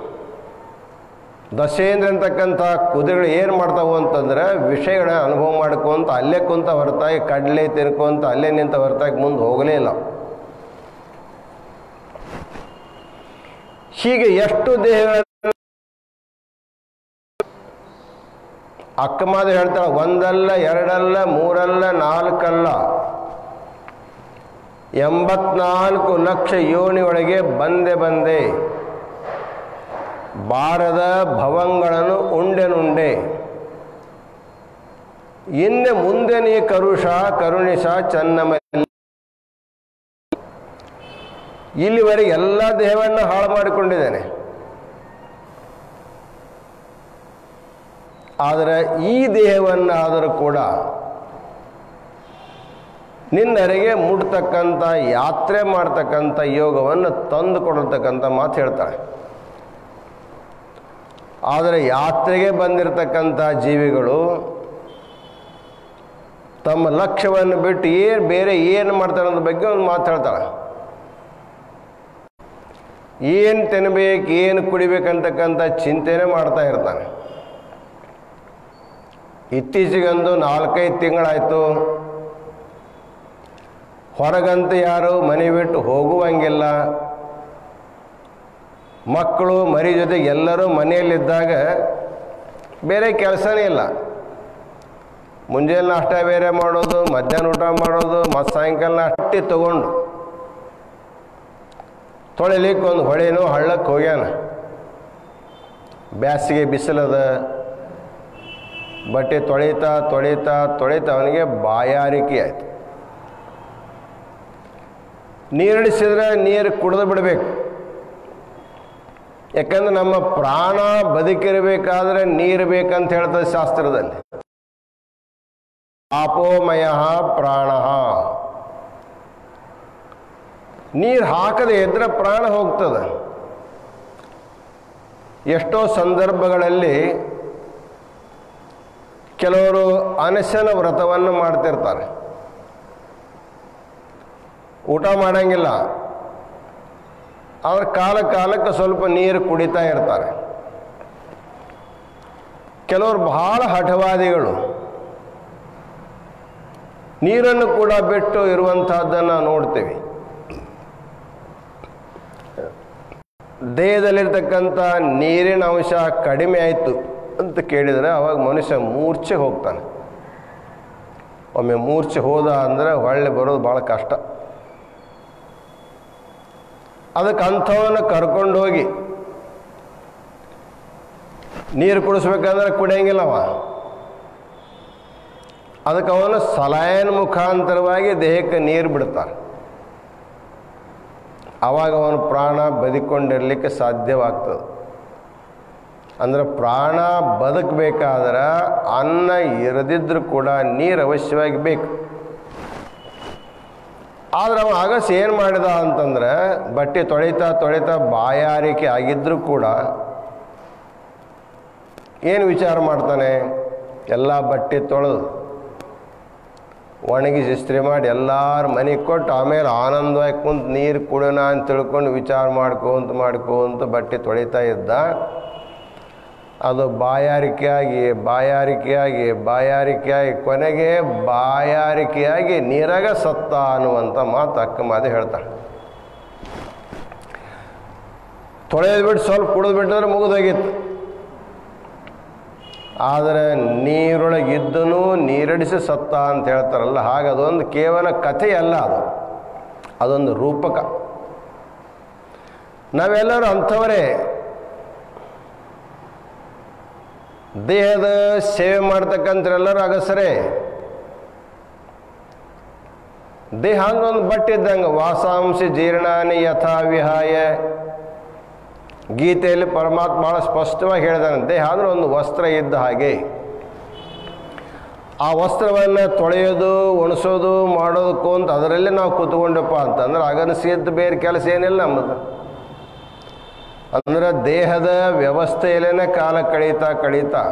ದಶೇಂದ್ರ ಅಂತಕ್ಕಂಥ ಕುದುರೆಗಳು ಏನು ಮಾಡ್ತಾವು ಅಂತಂದ್ರೆ ವಿಷಯಗಳನ್ನ ಅನುಭವ ಮಾಡ್ಕೊಂತ ಅಲ್ಲೇ ಕುಂತ ಹೊರತಾಗಿ ಕಡಲೆ ತಿನ್ಕೊಂತ ಅಲ್ಲೇ ನಿಂತ ಹೊರತಾಗಿ ಮುಂದೆ ಹೋಗಲೇ ಇಲ್ಲ ಹೀಗೆ ಎಷ್ಟು ದೇಹಗಳ ಅಕ್ಕಮಾದ ಹೇಳ್ತಾಳೆ ಒಂದಲ್ಲ ಎರಡಲ್ಲ ಮೂರಲ್ಲ ನಾಲ್ಕಲ್ಲ ಎಂಬತ್ನಾಲ್ಕು ಲಕ್ಷ ಯೋನಿಯೊಳಗೆ ಬಂದೆ ಬಂದೆ ಬಾರದ ಭವಂಗಳನ್ನು ಉಂಡೆನುಂಡೆ ಇನ್ನೆ ಮುಂದೆ ನೀ ಕರುಷ ಕರುಣಿಸ ಚನ್ನಮಲ್ಲಿ ಇಲ್ಲಿವರೆಗೆ ಎಲ್ಲ ದೇಹವನ್ನು ಹಾಳು ಮಾಡಿಕೊಂಡಿದ್ದೇನೆ ಆದರೆ ಈ ದೇಹವನ್ನಾದರೂ ಕೂಡ ನಿನ್ನರೆಗೆ ಮುಟ್ತಕ್ಕಂಥ ಯಾತ್ರೆ ಮಾಡ್ತಕ್ಕಂಥ ಯೋಗವನ್ನು ತಂದು ಕೊಡತಕ್ಕಂಥ ಮಾತು ಹೇಳ್ತಾಳೆ ಆದರೆ ಯಾತ್ರೆಗೆ ಬಂದಿರತಕ್ಕಂಥ ಜೀವಿಗಳು ತಮ್ಮ ಲಕ್ಷ್ಯವನ್ನು ಬಿಟ್ಟು ಏನು ಬೇರೆ ಏನು ಮಾಡ್ತಾರೆ ಅನ್ನೋದ್ರ ಬಗ್ಗೆ ಒಂದು ಮಾತು ಹೇಳ್ತಾಳೆ ಏನು ತಿನ್ನಬೇಕು ಏನು ಕುಡಿಬೇಕಂತಕ್ಕಂಥ ಚಿಂತೆನೇ ಮಾಡ್ತಾ ಇರ್ತಾನೆ ಇತ್ತೀಚೆಗಂದು ನಾಲ್ಕೈದು ತಿಂಗಳಾಯಿತು ಹೊರಗಂತೂ ಯಾರು ಮನೆ ಬಿಟ್ಟು ಹೋಗುವಂಗಿಲ್ಲ ಮಕ್ಕಳು ಮರಿ ಜೊತೆ ಎಲ್ಲರೂ ಮನೆಯಲ್ಲಿದ್ದಾಗ ಬೇರೆ ಕೆಲಸನೇ ಇಲ್ಲ ಮುಂಜಾನೆ ನಾಷ್ಟ ಬೇರೆ ಮಾಡೋದು ಮಧ್ಯಾಹ್ನ ಊಟ ಮಾಡೋದು ಮತ್ತು ಸಾಯಂಕಾಲ ನಾಷ್ಟಿ ತಗೊಂಡು ತೊಳಿಲಿಕ್ಕೆ ಒಂದು ಹೊಳೆನೋ ಹಳ್ಳಕ್ಕೆ ಹೋಗ್ಯಾನ ಬ್ಯಾಸಿಗೆ ಬಿಸಿಲದ ಬಟ್ಟೆ ತೊಳಿತಾ ತೊಳಿತಾ ತೊಳಿತಾ ಅವನಿಗೆ ಬಾಯಾರಿಕೆ ಆಯಿತು ನೀರಿಡಿಸಿದ್ರೆ ನೀರು ಕುಡಿದು ಬಿಡಬೇಕು ಯಾಕಂದ್ರೆ ನಮ್ಮ ಪ್ರಾಣ ಬದುಕಿರಬೇಕಾದ್ರೆ ನೀರು ಬೇಕಂತ ಹೇಳ್ತದೆ ಶಾಸ್ತ್ರದಲ್ಲಿ ಆಪೋಮಯ ಪ್ರಾಣ ನೀರು ಹಾಕದೆ ಇದ್ರೆ ಪ್ರಾಣ ಹೋಗ್ತದೆ ಎಷ್ಟೋ ಸಂದರ್ಭಗಳಲ್ಲಿ ಕೆಲವರು ಅನಶನ ವ್ರತವನ್ನು ಮಾಡ್ತಿರ್ತಾರೆ ಊಟ ಮಾಡಂಗಿಲ್ಲ ಅವ್ರ ಕಾಲ ಕಾಲಕ್ಕೆ ಸ್ವಲ್ಪ ನೀರು ಕುಡಿತಾ ಇರ್ತಾರೆ ಕೆಲವರು ಬಹಳ ಹಠವಾದಿಗಳು ನೀರನ್ನು ಕೂಡ ಬಿಟ್ಟು ಇರುವಂತಹದ್ದನ್ನು ನೋಡ್ತೀವಿ ದೇಹದಲ್ಲಿರ್ತಕ್ಕಂಥ ನೀರಿನ ಅಂಶ ಕಡಿಮೆ ಆಯಿತು ಅಂತ ಕೇಳಿದರೆ ಅವಾಗ ಮನುಷ್ಯ ಮೂರ್ಛೆ ಹೋಗ್ತಾನೆ ಒಮ್ಮೆ ಮೂರ್ಛೆ ಹೋದ ಅಂದರೆ ಹೊಳ್ಳೆ ಬರೋದು ಭಾಳ ಕಷ್ಟ ಅದಕ್ಕೆ ಅಂಥವನ್ನ ಕರ್ಕೊಂಡು ಹೋಗಿ ನೀರು ಕುಡಿಸ್ಬೇಕಂದ್ರೆ ಕುಡಿಯಂಗಿಲ್ಲವ ಅದಕ್ಕೆ ಅವನು ಸಲಾಯನ ಮುಖಾಂತರವಾಗಿ ದೇಹಕ್ಕೆ ನೀರು ಬಿಡ್ತಾರೆ ಆವಾಗ ಅವನ ಪ್ರಾಣ ಬದುಕೊಂಡಿರ್ಲಿಕ್ಕೆ ಸಾಧ್ಯವಾಗ್ತದೆ ಅಂದ್ರೆ ಪ್ರಾಣ ಬದುಕಬೇಕಾದ್ರೆ ಅನ್ನ ಇರದಿದ್ರೂ ಕೂಡ ನೀರು ಅವಶ್ಯವಾಗಿ ಬೇಕು ಆದ್ರೆ ಅವ ಆಗಸ್ ಏನು ಮಾಡಿದ ಅಂತಂದ್ರೆ ಬಟ್ಟೆ ತೊಳಿತಾ ತೊಳಿತಾ ಬಾಯಾರಿಕೆ ಆಗಿದ್ರೂ ಕೂಡ ಏನು ವಿಚಾರ ಮಾಡ್ತಾನೆ ಎಲ್ಲ ಬಟ್ಟೆ ತೊಳೆದು ಒಣಗಿಸಿ ಇಸ್ತ್ರಿ ಮಾಡಿ ಎಲ್ಲರ ಮನೆಗೆ ಕೊಟ್ಟು ಆಮೇಲೆ ಆನಂದವಾಗಿ ಕುಂತು ನೀರು ಕುಡೋಣ ಅಂತ ತಿಳ್ಕೊಂಡು ವಿಚಾರ ಮಾಡ್ಕೊಂತ ಮಾಡ್ಕೊಂತ ಬಟ್ಟೆ ತೊಳಿತಾ ಇದ್ದ ಅದು ಬಾಯಾರಿಕೆಯಾಗಿ ಬಾಯಾರಿಕೆಯಾಗಿ ಬಾಯಾರಿಕೆಯಾಗಿ ಕೊನೆಗೆ ಬಾಯಾರಿಕೆಯಾಗಿ ನೀರಾಗ ಸತ್ತ ಅನ್ನುವಂಥ ಮಾತು ಅಕ್ಕ ಮಾದೆ ಹೇಳ್ತಾಳೆ ತೊಳೆದು ಬಿಟ್ಟು ಸ್ವಲ್ಪ ಕುಡಿದು ಬಿಟ್ಟಿದ್ರೆ ಮುಗಿದೋಗಿತ್ತು ಆದರೆ ನೀರೊಳಗೆ ಇದ್ದನು ನೀರಡಿಸಿ ಸತ್ತ ಅಂತ ಹೇಳ್ತಾರಲ್ಲ ಹಾಗೆ ಅದೊಂದು ಕೇವಲ ಕಥೆಯಲ್ಲ ಅದು ಅದೊಂದು ರೂಪಕ ನಾವೆಲ್ಲರೂ ಅಂಥವರೇ ದೇಹದ ಸೇವೆ ಮಾಡ್ತಕ್ಕಂಥರೆಲ್ಲರೂ ಅಗಸರೇ ದೇಹ ಅಂದ್ರೆ ಒಂದು ಬಟ್ಟೆ ಇದ್ದಂಗೆ ವಾಸಾಂಶ ಜೀರ್ಣಾನಿ ಯಥಾ ವಿಹಾಯ ಗೀತೆಯಲ್ಲಿ ಪರಮಾತ್ಮ ಬಹಳ ಸ್ಪಷ್ಟವಾಗಿ ಹೇಳಿದಾನೆ ದೇಹ ಅಂದ್ರೆ ಒಂದು ವಸ್ತ್ರ ಇದ್ದ ಹಾಗೆ ಆ ವಸ್ತ್ರವನ್ನು ತೊಳೆಯೋದು ಒಣಸೋದು ಮಾಡೋದಕ್ಕೂ ಅಂತ ಅದರಲ್ಲೇ ನಾವು ಕೂತ್ಕೊಂಡಪ್ಪ ಅಂತಂದ್ರೆ ಅಗನಸಿದ್ದು ಬೇರೆ ಕೆಲಸ ಏನಿಲ್ಲ ನಮ್ಮದು ಅಂದ್ರೆ ದೇಹದ ವ್ಯವಸ್ಥೆಯಲ್ಲೇ ಕಾಲ ಕಳೀತಾ ಕಳೀತಾ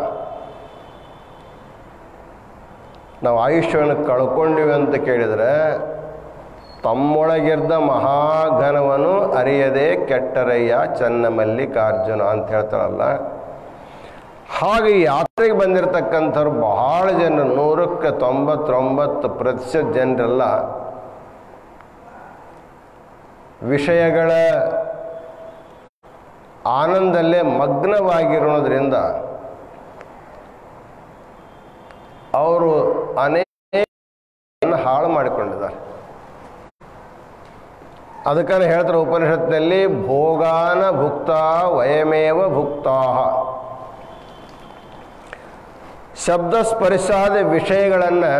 ನಾವು ಆಯುಷ್ಯವನ್ನು ಕಳ್ಕೊಂಡಿವಿ ಅಂತ ಕೇಳಿದರೆ ತಮ್ಮೊಳಗಿರ್ದ ಮಹಾಘನವನು ಅರಿಯದೆ ಕೆಟ್ಟರಯ್ಯ ಚನ್ನ ಮಲ್ಲಿಕಾರ್ಜುನ ಅಂತ ಹೇಳ್ತಾರಲ್ಲ ಹಾಗೆ ಈ ಯಾತ್ರೆಗೆ ಬಂದಿರತಕ್ಕಂಥವ್ರು ಬಹಳ ಜನ ನೂರಕ್ಕೆ ತೊಂಬತ್ತೊಂಬತ್ತು ಪ್ರತಿಶತ ಜನರೆಲ್ಲ ವಿಷಯಗಳ ಆನಂದಲ್ಲೇ ಮಗ್ನವಾಗಿರೋದ್ರಿಂದ ಅವರು ಅನೇಕ ಹಾಳು ಮಾಡಿಕೊಂಡಿದ್ದಾರೆ ಅದಕ್ಕನ್ನು ಹೇಳ್ತಾರೆ ಉಪನಿಷತ್ತಿನಲ್ಲಿ ಭೋಗಾನ ಭುಕ್ತ ವಯಮೇವ ಭುಕ್ತಾ ಶಬ್ದ ಸ್ಪರ್ಶಾದ ವಿಷಯಗಳನ್ನು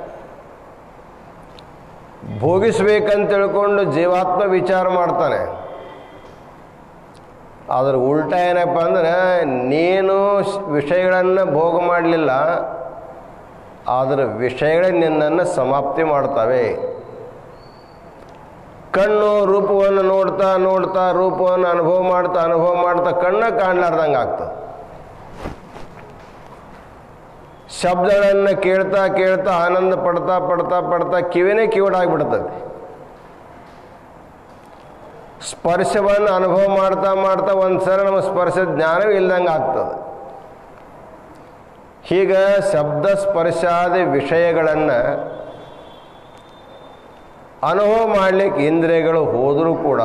ಭೋಗಿಸ್ಬೇಕಂತ ತಿಳ್ಕೊಂಡು ಜೀವಾತ್ಮ ವಿಚಾರ ಮಾಡ್ತಾನೆ ಅದ್ರ ಉಲ್ಟ ಏನಪ್ಪ ಅಂದ್ರೆ ನೀನು ವಿಷಯಗಳನ್ನು ಭೋಗ ಮಾಡಲಿಲ್ಲ ಅದರ ವಿಷಯಗಳೇ ನಿನ್ನನ್ನು ಸಮಾಪ್ತಿ ಮಾಡ್ತವೆ ಕಣ್ಣು ರೂಪವನ್ನು ನೋಡ್ತಾ ನೋಡ್ತಾ ರೂಪವನ್ನು ಅನುಭವ ಮಾಡ್ತಾ ಅನುಭವ ಮಾಡ್ತಾ ಕಣ್ಣ ಕಾಣಲಾರ್ದಂಗೆ ಆಗ್ತದೆ ಶಬ್ದಗಳನ್ನು ಕೇಳ್ತಾ ಕೇಳ್ತಾ ಆನಂದ ಪಡ್ತಾ ಪಡ್ತಾ ಪಡ್ತಾ ಕಿವಿನೇ ಕಿವಿಡಾಗ್ಬಿಡ್ತದೆ ಸ್ಪರ್ಶವನ್ನು ಅನುಭವ ಮಾಡ್ತಾ ಮಾಡ್ತಾ ಒಂದ್ಸಲ ನಮ್ಮ ಸ್ಪರ್ಶ ಜ್ಞಾನವೇ ಇಲ್ದಂಗೆ ಆಗ್ತದೆ ಹೀಗ ಶಬ್ದ ಸ್ಪರ್ಶಾದ ವಿಷಯಗಳನ್ನು ಅನುಭವ ಮಾಡಲಿಕ್ಕೆ ಇಂದ್ರಿಯಗಳು ಹೋದರೂ ಕೂಡ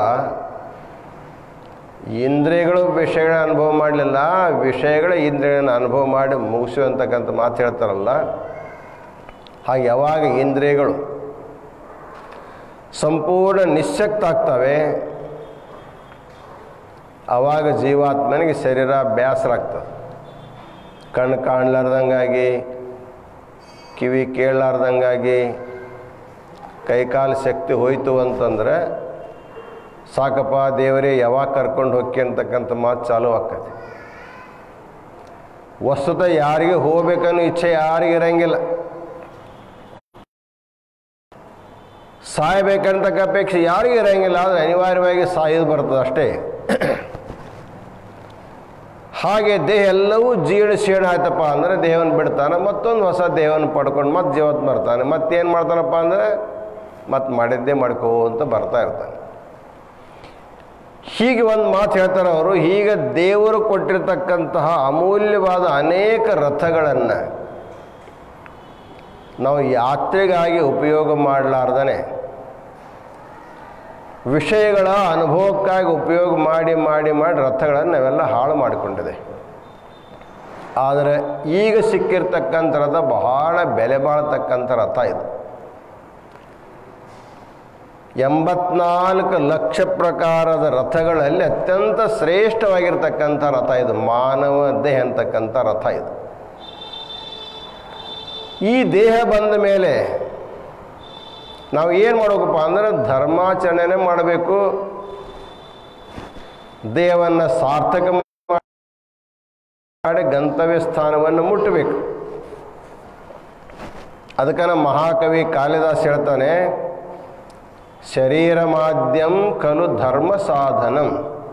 ಇಂದ್ರಿಯಗಳು ವಿಷಯಗಳ ಅನುಭವ ಮಾಡಲಿಲ್ಲ ವಿಷಯಗಳ ಇಂದ್ರಿಯಗಳನ್ನು ಅನುಭವ ಮಾಡಿ ಮುಗಿಸುವಂತಕ್ಕಂಥ ಮಾತು ಹೇಳ್ತಾರಲ್ಲ ಹಾಗೆ ಯಾವಾಗ ಇಂದ್ರಿಯಗಳು ಸಂಪೂರ್ಣ ನಿಶ್ಶಕ್ತ ಆಗ್ತವೆ ಆವಾಗ ಜೀವಾತ್ಮನಿಗೆ ಶರೀರ ಬೇಸರ ಆಗ್ತದೆ ಕಣ್ಣು ಕಾಣಲಾರ್ದಂಗಾಗಿ ಕಿವಿ ಕೇಳಲಾರ್ದಂಗಾಗಿ ಕೈಕಾಲು ಶಕ್ತಿ ಹೋಯ್ತು ಅಂತಂದ್ರೆ ಸಾಕಪ್ಪ ದೇವರೇ ಯಾವಾಗ ಕರ್ಕೊಂಡು ಹೋಗಿ ಅಂತಕ್ಕಂಥ ಮಾತು ಚಾಲು ಆಕ್ಕತಿ ವಸ್ತುತ ಯಾರಿಗೆ ಹೋಗ್ಬೇಕನ್ನೋ ಇಚ್ಛೆ ಯಾರಿಗೆ ಇರಂಗಿಲ್ಲ ಸಾಯಬೇಕಂತಕ್ಕ ಅಪೇಕ್ಷೆ ಯಾರಿಗೂ ಇರಂಗಿಲ್ಲ ಆದರೆ ಅನಿವಾರ್ಯವಾಗಿ ಸಾಯೋದು ಬರ್ತದೆ ಅಷ್ಟೇ ಹಾಗೆ ದೇಹ ಎಲ್ಲವೂ ಜೀರ್ಣ ಶೀರ್ಣ ಆಯ್ತಪ್ಪ ಅಂದರೆ ದೇಹವನ್ನು ಬಿಡ್ತಾನೆ ಮತ್ತೊಂದು ಹೊಸ ದೇಹವನ್ನು ಪಡ್ಕೊಂಡು ಮತ್ತೆ ಜೀವತ್ ಬರ್ತಾನೆ ಮತ್ತೇನು ಮಾಡ್ತಾನಪ್ಪ ಅಂದರೆ ಮತ್ತೆ ಮಾಡಿದ್ದೇ ಮಾಡ್ಕೋ ಅಂತ ಬರ್ತಾ ಇರ್ತಾನೆ ಹೀಗೆ ಒಂದು ಮಾತು ಹೇಳ್ತಾರೆ ಅವರು ಹೀಗೆ ದೇವರು ಕೊಟ್ಟಿರ್ತಕ್ಕಂತಹ ಅಮೂಲ್ಯವಾದ ಅನೇಕ ರಥಗಳನ್ನು ನಾವು ಯಾತ್ರೆಗಾಗಿ ಉಪಯೋಗ ಮಾಡಲಾರ್ದನೆ ವಿಷಯಗಳ ಅನುಭವಕ್ಕಾಗಿ ಉಪಯೋಗ ಮಾಡಿ ಮಾಡಿ ಮಾಡಿ ರಥಗಳನ್ನು ನಾವೆಲ್ಲ ಹಾಳು ಮಾಡಿಕೊಂಡಿದೆ ಆದರೆ ಈಗ ಸಿಕ್ಕಿರ್ತಕ್ಕಂಥ ರಥ ಬಹಳ ಬೆಲೆ ಬಾಳ್ತಕ್ಕಂಥ ರಥ ಇದು ಎಂಬತ್ನಾಲ್ಕು ಲಕ್ಷ ಪ್ರಕಾರದ ರಥಗಳಲ್ಲಿ ಅತ್ಯಂತ ಶ್ರೇಷ್ಠವಾಗಿರ್ತಕ್ಕಂಥ ರಥ ಇದು ಮಾನವ ದೇಹ ಅಂತಕ್ಕಂಥ ರಥ ಇದು ಈ ದೇಹ ಬಂದ ಮೇಲೆ ನಾವು ಏನು ಮಾಡಬೇಕಪ್ಪ ಅಂದ್ರೆ ಧರ್ಮಾಚರಣೆನೇ ಮಾಡಬೇಕು ದೇಹವನ್ನು ಸಾರ್ಥಕ ಮಾಡಿ ಗಂತವ್ಯ ಸ್ಥಾನವನ್ನು ಮುಟ್ಟಬೇಕು ಅದಕ್ಕೆ ನಮ್ಮ ಮಹಾಕವಿ ಕಾಳಿದಾಸ್ ಹೇಳ್ತಾನೆ ಶರೀರ ಮಾಧ್ಯಂ ಕಲು ಧರ್ಮ ಸಾಧನಂ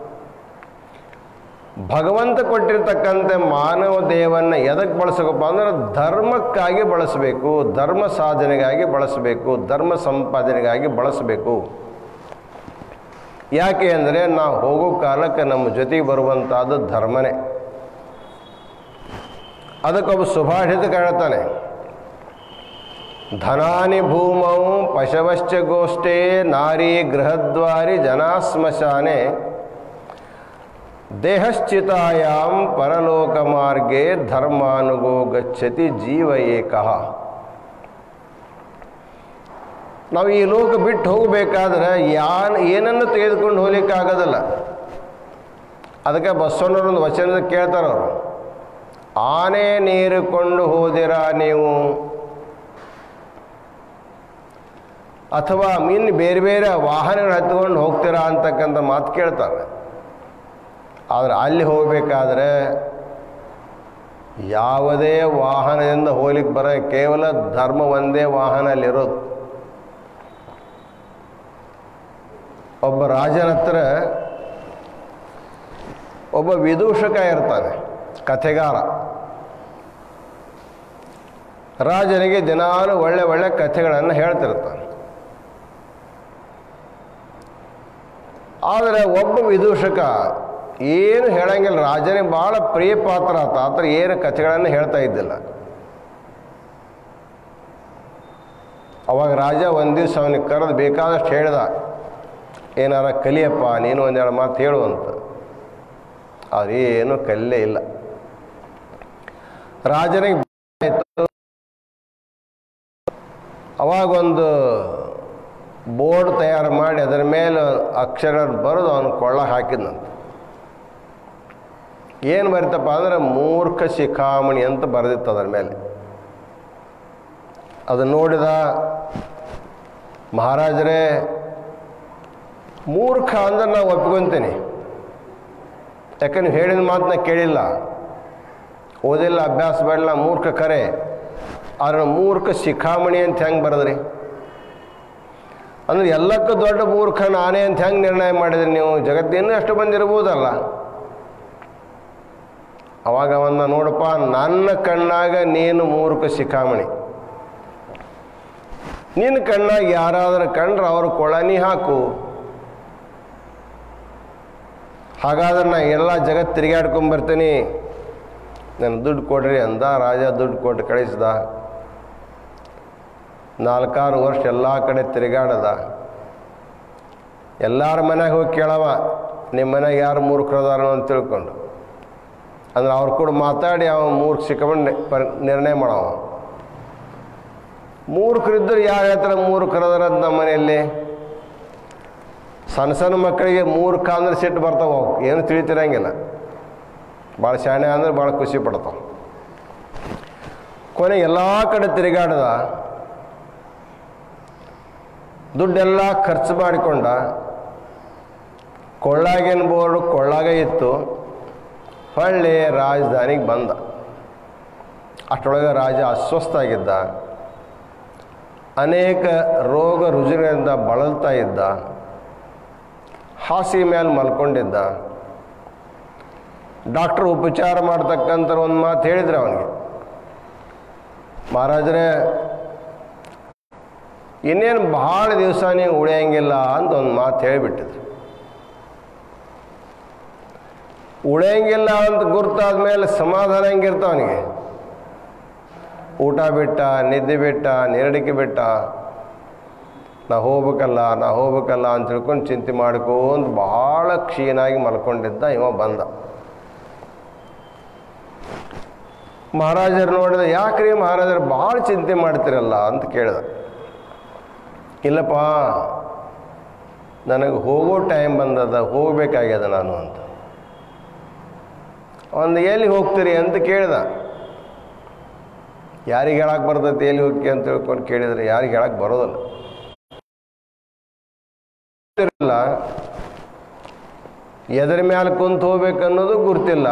ಭಗವಂತ ಕೊಟ್ಟಿರ್ತಕ್ಕಂಥ ಮಾನವ ದೇಹವನ್ನು ಎದಕ್ಕೆ ಬಳಸಬೇಕಪ್ಪ ಅಂದ್ರೆ ಧರ್ಮಕ್ಕಾಗಿ ಬಳಸಬೇಕು ಧರ್ಮ ಸಾಧನೆಗಾಗಿ ಬಳಸಬೇಕು ಧರ್ಮ ಸಂಪಾದನೆಗಾಗಿ ಬಳಸಬೇಕು ಯಾಕೆ ಅಂದರೆ ನಾವು ಹೋಗೋ ಕಾಲಕ್ಕೆ ನಮ್ಮ ಜೊತೆಗೆ ಬರುವಂಥದ್ದು ಧರ್ಮನೇ ಅದಕ್ಕೊಬ್ಬ ಸುಭಾಷಿತ ಹೇಳ್ತಾನೆ ಧನಾನಿ ಭೂಮೌ ಪಶವಶ್ಚ ಗೋಷ್ಠೇ ನಾರಿ ಗೃಹದ್ವಾರಿ ಜನಾ ಸ್ಮಶಾನೆ ದೇಹಶ್ಚಿತಾಯಾಂ ಪರಲೋಕ ಮಾರ್ಗೆ ಧರ್ಮಾನುಗೋ ಗಚ್ಚತಿ ಜೀವ ಏಕಃ ನಾವು ಈ ಲೋಕ ಬಿಟ್ಟು ಹೋಗಬೇಕಾದ್ರೆ ಯಾನ್ ಏನನ್ನು ತೆಗೆದುಕೊಂಡು ಹೋಗ್ಲಿಕ್ಕಾಗೋದಿಲ್ಲ ಅದಕ್ಕೆ ಬಸವಣ್ಣರೊಂದು ವಚನದ ಕೇಳ್ತಾರೆ ಅವರು ಆನೆ ನೀರಿಕೊಂಡು ಹೋದಿರಾ ನೀವು ಅಥವಾ ಇನ್ನು ಬೇರೆ ಬೇರೆ ವಾಹನಗಳು ಹತ್ಕೊಂಡು ಹೋಗ್ತೀರಾ ಅಂತಕ್ಕಂಥ ಮಾತು ಕೇಳ್ತಾರೆ ಆದರೆ ಅಲ್ಲಿ ಹೋಗಬೇಕಾದ್ರೆ ಯಾವುದೇ ವಾಹನದಿಂದ ಹೋಗ್ಲಿಕ್ಕೆ ಬರ ಕೇವಲ ಧರ್ಮ ಒಂದೇ ವಾಹನ ಅಲ್ಲಿರೋದು ಒಬ್ಬ ರಾಜನ ಹತ್ರ ಒಬ್ಬ ವಿದೂಷಕ ಇರ್ತಾನೆ ಕಥೆಗಾರ ರಾಜನಿಗೆ ದಿನಾಲು ಒಳ್ಳೆ ಒಳ್ಳೆ ಕಥೆಗಳನ್ನು ಹೇಳ್ತಿರ್ತಾನೆ ಆದರೆ ಒಬ್ಬ ವಿದೂಷಕ ಏನು ಹೇಳಂಗಿಲ್ಲ ರಾಜನಿಗೆ ಭಾಳ ಪ್ರಿಯ ಪಾತ್ರ ಆತ ಆತರ ಏನು ಕಥೆಗಳನ್ನು ಹೇಳ್ತಾ ಇದ್ದಿಲ್ಲ ಅವಾಗ ರಾಜ ಒಂದು ದಿವಸ ಅವನಿಗೆ ಕರೆದು ಬೇಕಾದಷ್ಟು ಹೇಳ್ದ ಏನಾರ ಕಲಿಯಪ್ಪ ನೀನು ಒಂದೆರಡು ಮಾತು ಹೇಳು ಅಂತ ಅವ್ರು ಏನು ಕಲಿಯೇ ಇಲ್ಲ ರಾಜನಿಗೆ ಆಯ್ತು. ಅವಾಗೊಂದು ಬೋರ್ಡ್ ತಯಾರು ಮಾಡಿ ಅದರ ಮೇಲೆ ಅಕ್ಷರಗಳನ್ನು ಬರೆದು ಅವನು ಕೊಳ್ಳ ಹಾಕಿದ್ನಂತ ಏನು ಬರೀತಪ್ಪ ಅಂದ್ರೆ ಮೂರ್ಖ ಶಿಖಾಮಣಿ ಅಂತ ಬರೆದಿತ್ತು ಅದರ ಮೇಲೆ ಅದು ನೋಡಿದ ಮಹಾರಾಜರೇ ಮೂರ್ಖ ಅಂದ್ರೆ ನಾವು ಒಪ್ಕೊಂತೀನಿ ಯಾಕೆ ನೀವು ಹೇಳಿದ ಮಾತನ್ನ ಕೇಳಿಲ್ಲ ಓದಿಲ್ಲ ಅಭ್ಯಾಸ ಬೇಡಲ್ಲ ಮೂರ್ಖ ಕರೆ ಆದ್ರೆ ಮೂರ್ಖ ಶಿಖಾಮಣಿ ಅಂತ ಹೆಂಗೆ ಬರೆದ್ರಿ ಅಂದ್ರೆ ಎಲ್ಲಕ್ಕೂ ದೊಡ್ಡ ಮೂರ್ಖ ನಾನೇ ಅಂತ ಹೆಂಗೆ ನಿರ್ಣಯ ಮಾಡಿದ್ರಿ ನೀವು ಜಗತ್ತಿನೂ ಎಷ್ಟು ಬಂದಿರ್ಬೋದಲ್ಲ ಅವಾಗ ಅವನ್ನ ನೋಡಪ್ಪ ನನ್ನ ಕಣ್ಣಾಗ ನೀನು ಮೂರ್ಖ ಶಿಖಾಮಣಿ ನಿನ್ನ ಕಣ್ಣಾಗ ಯಾರಾದರೂ ಕಂಡ್ರೆ ಅವ್ರ ಕೊಳನಿ ಹಾಕು ಹಾಗಾದ್ರೆ ನಾ ಎಲ್ಲ ಜಗತ್ತು ತಿರುಗಾಡ್ಕೊಂಬರ್ತೀನಿ ನನ್ನ ದುಡ್ಡು ಕೊಡ್ರಿ ಅಂದ ರಾಜ ದುಡ್ಡು ಕೊಟ್ಟು ಕಳಿಸ್ದ ನಾಲ್ಕಾರು ವರ್ಷ ಎಲ್ಲ ಕಡೆ ತಿರುಗಾಡದ ಎಲ್ಲರ ಮನೆಗೆ ಹೋಗಿ ಕೇಳವ ನಿಮ್ಮ ಮನೆಗೆ ಯಾರು ಮೂರ್ಖರದಾರ ಅಂತ ತಿಳ್ಕೊಂಡು ಅಂದ್ರೆ ಅವ್ರು ಕೂಡ ಮಾತಾಡಿ ಅವ ಮೂರ್ಖ ಸಿಕ್ಕಕೊಂಡು ಪರ್ ನಿರ್ಣಯ ಮಾಡವ ಮೂರ್ಖರಿದ್ದರು ಯಾರು ಹೇಳ್ತಾರೆ ಮೂರ್ಖರದಾರ ಅಂತ ನಮ್ಮ ಮನೆಯಲ್ಲಿ ಸಣ್ಣ ಸಣ್ಣ ಮಕ್ಕಳಿಗೆ ಮೂರ್ಖ ಅಂದ್ರೆ ಸಿಟ್ಟು ಬರ್ತಾವ ಅವು ಏನು ತಿಳಿತಿರಂಗಿಲ್ಲ ಭಾಳ ಶಾಣೆ ಅಂದ್ರೆ ಭಾಳ ಖುಷಿ ಪಡ್ತಾವ ಕೊನೆಗೆ ಎಲ್ಲ ಕಡೆ ತಿರುಗಾಡ್ದ ದುಡ್ಡೆಲ್ಲ ಖರ್ಚು ಮಾಡಿಕೊಂಡ ಕೊಳ್ಳಾಗಿನ ಬೋರ್ಡು ಕೊಳ್ಳಾಗ ಇತ್ತು ಹೊಳ್ಳಿ ರಾಜಧಾನಿಗೆ ಬಂದ ಅಷ್ಟರೊಳಗೆ ರಾಜ ಅಸ್ವಸ್ಥ ಆಗಿದ್ದ ಅನೇಕ ರೋಗ ರುಜಿನದಿಂದ ಬಳಲ್ತಾ ಇದ್ದ ಹಾಸಿಗೆ ಮೇಲೆ ಮಲ್ಕೊಂಡಿದ್ದ ಡಾಕ್ಟ್ರು ಉಪಚಾರ ಮಾಡ್ತಕ್ಕಂಥ ಒಂದು ಮಾತು ಹೇಳಿದ್ರೆ ಅವನಿಗೆ ಮಹಾರಾಜರೇ ಇನ್ನೇನು ಭಾಳ ದಿವಸ ನೀವು ಉಳಿಯಂಗಿಲ್ಲ ಅಂತ ಒಂದು ಮಾತು ಹೇಳಿಬಿಟ್ಟಿದ್ರು ಉಳಿಯಂಗಿಲ್ಲ ಅಂತ ಗುರ್ತಾದ ಮೇಲೆ ಸಮಾಧಾನ ಹೆಂಗಿರ್ತಾವ ಅವನಿಗೆ ಊಟ ಬಿಟ್ಟ ನಿದ್ದೆ ಬಿಟ್ಟ ನೆರಡಿಕೆ ಬಿಟ್ಟ ನಾ ಹೋಗ್ಬೇಕಲ್ಲ ನಾ ಹೋಗ್ಬೇಕಲ್ಲ ಅಂತ ತಿಳ್ಕೊಂಡು ಚಿಂತೆ ಮಾಡ್ಕೊಂತ ಭಾಳ ಕ್ಷೀಣಾಗಿ ಮಲ್ಕೊಂಡಿದ್ದ ಇವ ಬಂದ ಮಹಾರಾಜರು ನೋಡಿದ ಯಾಕ್ರಿ ಮಹಾರಾಜರು ಭಾಳ ಚಿಂತೆ ಮಾಡ್ತಿರಲ್ಲ ಅಂತ ಕೇಳಿದ ಇಲ್ಲಪ್ಪ ನನಗೆ ಹೋಗೋ ಟೈಮ್ ಬಂದದ ಹೋಗ್ಬೇಕಾಗ್ಯದ ನಾನು ಅಂತ ಒಂದು ಎಲ್ಲಿ ಹೋಗ್ತೀರಿ ಅಂತ ಕೇಳಿದ ಯಾರಿಗೆ ಹೇಳಕ್ಕೆ ಬರ್ತೈತಿ ಎಲ್ಲಿ ಹೋಗಿ ಅಂತ ತಿಳ್ಕೊಂಡು ಕೇಳಿದ್ರೆ ಯಾರಿಗೆ ಹೇಳಕ್ಕೆ ಬರೋದಿಲ್ಲ ಗೊತ್ತಿರಲ್ಲ ಎದರ ಮ್ಯಾಲೆ ಕುಂತು ಹೋಗ್ಬೇಕು ಅನ್ನೋದು ಗುರ್ತಿಲ್ಲ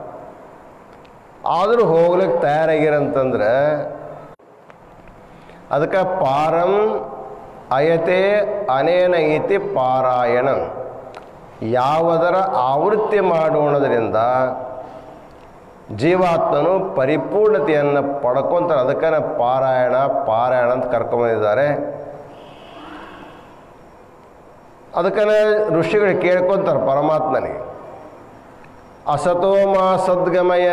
ಆದರೂ ಹೋಗ್ಲಿಕ್ಕೆ ತಯಾರಾಗಿರಂತಂದ್ರೆ ಅದಕ್ಕೆ ಪಾರಂ ಅಯತೆ ಅನೇನ ಇತಿ ಪಾರಾಯಣ ಯಾವುದರ ಆವೃತ್ತಿ ಮಾಡೋಣದ್ರಿಂದ ಜೀವಾತ್ಮನು ಪರಿಪೂರ್ಣತೆಯನ್ನು ಪಡ್ಕೊತಾರೆ ಅದಕ್ಕೆ ಪಾರಾಯಣ ಪಾರಾಯಣ ಅಂತ ಕರ್ಕೊಂಬಂದಿದ್ದಾರೆ ಅದಕ್ಕೆ ಋಷಿಗಳು ಕೇಳ್ಕೊತಾರೆ ಪರಮಾತ್ಮನಿಗೆ ಅಸತೋಮ ಸದ್ಗಮಯ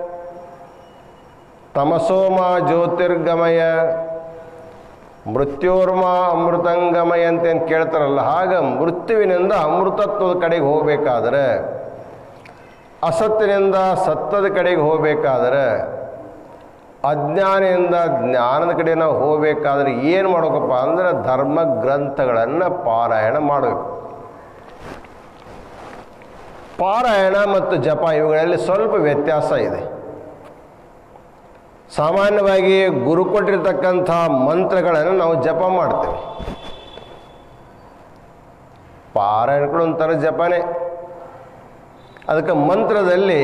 ತಮಸೋಮ ಜ್ಯೋತಿರ್ಗಮಯ ಮೃತ್ಯೋರ್ಮ ಅಮೃತಂಗಮಯ ಅಂತೇನು ಕೇಳ್ತಾರಲ್ಲ ಹಾಗ ಮೃತ್ಯುವಿನಿಂದ ಅಮೃತತ್ವದ ಕಡೆಗೆ ಹೋಗಬೇಕಾದ್ರೆ ಅಸತ್ತಿನಿಂದ ಸತ್ತದ ಕಡೆಗೆ ಹೋಗಬೇಕಾದ್ರೆ ಅಜ್ಞಾನದಿಂದ ಜ್ಞಾನದ ಕಡೆ ನಾವು ಹೋಗಬೇಕಾದ್ರೆ ಏನು ಮಾಡ್ಬೇಕಪ್ಪ ಅಂದ್ರೆ ಧರ್ಮ ಗ್ರಂಥಗಳನ್ನು ಪಾರಾಯಣ ಮಾಡಬೇಕು ಪಾರಾಯಣ ಮತ್ತು ಜಪ ಇವುಗಳಲ್ಲಿ ಸ್ವಲ್ಪ ವ್ಯತ್ಯಾಸ ಇದೆ ಸಾಮಾನ್ಯವಾಗಿ ಗುರು ಕೊಟ್ಟಿರ್ತಕ್ಕಂಥ ಮಂತ್ರಗಳನ್ನು ನಾವು ಜಪ ಮಾಡ್ತೇವೆ ಪಾರಾಯಣಗಳು ಒಂಥರ ಜಪನೇ ಅದಕ್ಕೆ ಮಂತ್ರದಲ್ಲಿ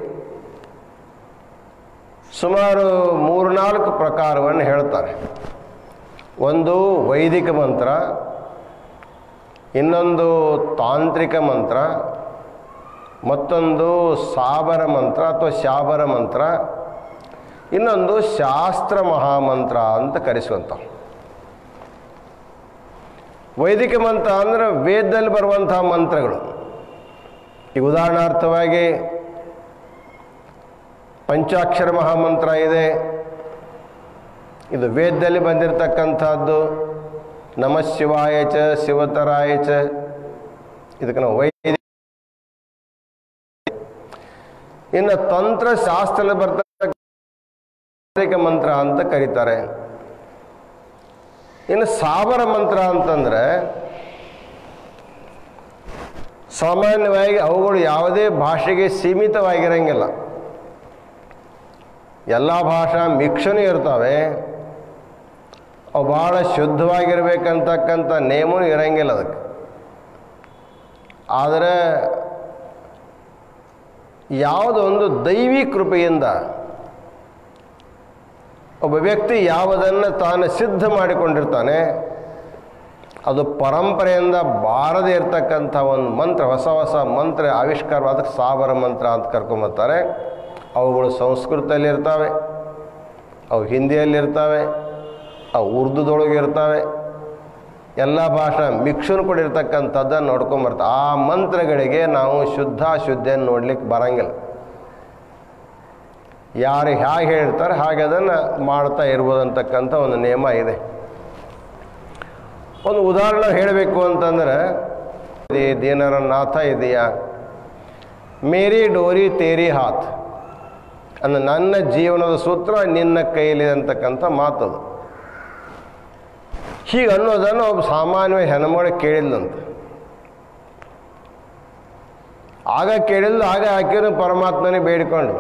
ಸುಮಾರು ಮೂರ್ನಾಲ್ಕು ಪ್ರಕಾರವನ್ನು ಹೇಳ್ತಾರೆ ಒಂದು ವೈದಿಕ ಮಂತ್ರ ಇನ್ನೊಂದು ತಾಂತ್ರಿಕ ಮಂತ್ರ ಮತ್ತೊಂದು ಸಾಬರ ಮಂತ್ರ ಅಥವಾ ಶಾಬರ ಮಂತ್ರ ಇನ್ನೊಂದು ಶಾಸ್ತ್ರ ಮಹಾಮಂತ್ರ ಅಂತ ಕರೆಸುವಂಥ ವೈದಿಕ ಮಂತ್ರ ಅಂದರೆ ವೇದದಲ್ಲಿ ಬರುವಂತಹ ಮಂತ್ರಗಳು ಈಗ ಉದಾಹರಣಾರ್ಥವಾಗಿ ಪಂಚಾಕ್ಷರ ಮಹಾಮಂತ್ರ ಇದೆ ಇದು ವೇದದಲ್ಲಿ ಬಂದಿರತಕ್ಕಂಥದ್ದು ನಮ ಶಿವಾಯ ಚ ಶಿವತರಾಯ ಚ ಇದಕ್ಕೆ ನಾವು ವೈದಿಕ ಇನ್ನು ತಂತ್ರಶಾಸ್ತ್ರದಲ್ಲಿ ಬರ್ತಕ್ಕಂಥ ಮಂತ್ರ ಅಂತ ಕರೀತಾರೆ ಇನ್ನು ಸಾಬರ ಮಂತ್ರ ಅಂತಂದ್ರೆ ಸಾಮಾನ್ಯವಾಗಿ ಅವುಗಳು ಯಾವುದೇ ಭಾಷೆಗೆ ಸೀಮಿತವಾಗಿರಂಗಿಲ್ಲ ಎಲ್ಲ ಭಾಷಾ ಮಿಕ್ಷನೂ ಇರ್ತವೆ ಅವು ಭಾಳ ಶುದ್ಧವಾಗಿರ್ಬೇಕಂತಕ್ಕಂಥ ನೇಮೂ ಇರಂಗಿಲ್ಲ ಅದಕ್ಕೆ ಆದರೆ ಯಾವುದೊಂದು ದೈವಿ ಕೃಪೆಯಿಂದ ಒಬ್ಬ ವ್ಯಕ್ತಿ ಯಾವುದನ್ನು ತಾನು ಸಿದ್ಧ ಮಾಡಿಕೊಂಡಿರ್ತಾನೆ ಅದು ಪರಂಪರೆಯಿಂದ ಬಾರದೇ ಇರತಕ್ಕಂಥ ಒಂದು ಮಂತ್ರ ಹೊಸ ಹೊಸ ಮಂತ್ರ ಆವಿಷ್ಕಾರ ಅದಕ್ಕೆ ಸಾಬರ ಮಂತ್ರ ಅಂತ ಕರ್ಕೊಂಬರ್ತಾರೆ ಅವುಗಳು ಸಂಸ್ಕೃತದಲ್ಲಿ ಇರ್ತವೆ ಅವು ಹಿಂದಿಯಲ್ಲಿರ್ತವೆ ಅವು ಉರ್ದುದೊಳಗೆ ಇರ್ತವೆ ಎಲ್ಲ ಭಾಷಾ ಮಿಕ್ಸನ್ ಕೂಡ ಇರ್ತಕ್ಕಂಥದ್ದನ್ನು ನೋಡ್ಕೊಂಬರ್ತಾರೆ ಆ ಮಂತ್ರಗಳಿಗೆ ನಾವು ಶುದ್ಧ ಶುದ್ಧಿಯನ್ನು ನೋಡ್ಲಿಕ್ಕೆ ಬರಂಗಿಲ್ಲ ಯಾರು ಹೇಗೆ ಹೇಳ್ತಾರೆ ಹಾಗೆ ಅದನ್ನು ಮಾಡ್ತಾ ಇರ್ಬೋದು ಅಂತಕ್ಕಂಥ ಒಂದು ನಿಯಮ ಇದೆ ಒಂದು ಉದಾಹರಣೆ ಹೇಳಬೇಕು ಅಂತಂದ್ರೆ ಈ ದೀನರ ನಾಥ ಇದೆಯಾ ಮೇರಿ ಡೋರಿ ತೇರಿ ಹಾತ್ ಅಂದ್ರೆ ನನ್ನ ಜೀವನದ ಸೂತ್ರ ನಿನ್ನ ಕೈಲಿದೆ ಅಂತಕ್ಕಂಥ ಮಾತದು ಹೀಗೆ ಅನ್ನೋದನ್ನು ಒಬ್ಬ ಸಾಮಾನ್ಯವಾಗಿ ಹೆಣ್ಮಗಳು ಕೇಳಿದ್ಲಂತ ಆಗ ಕೇಳಿದ್ಲು ಆಗ ಆಕೆಯನ್ನು ಪರಮಾತ್ಮನೇ ಬೇಡಿಕೊಂಡ್ಳು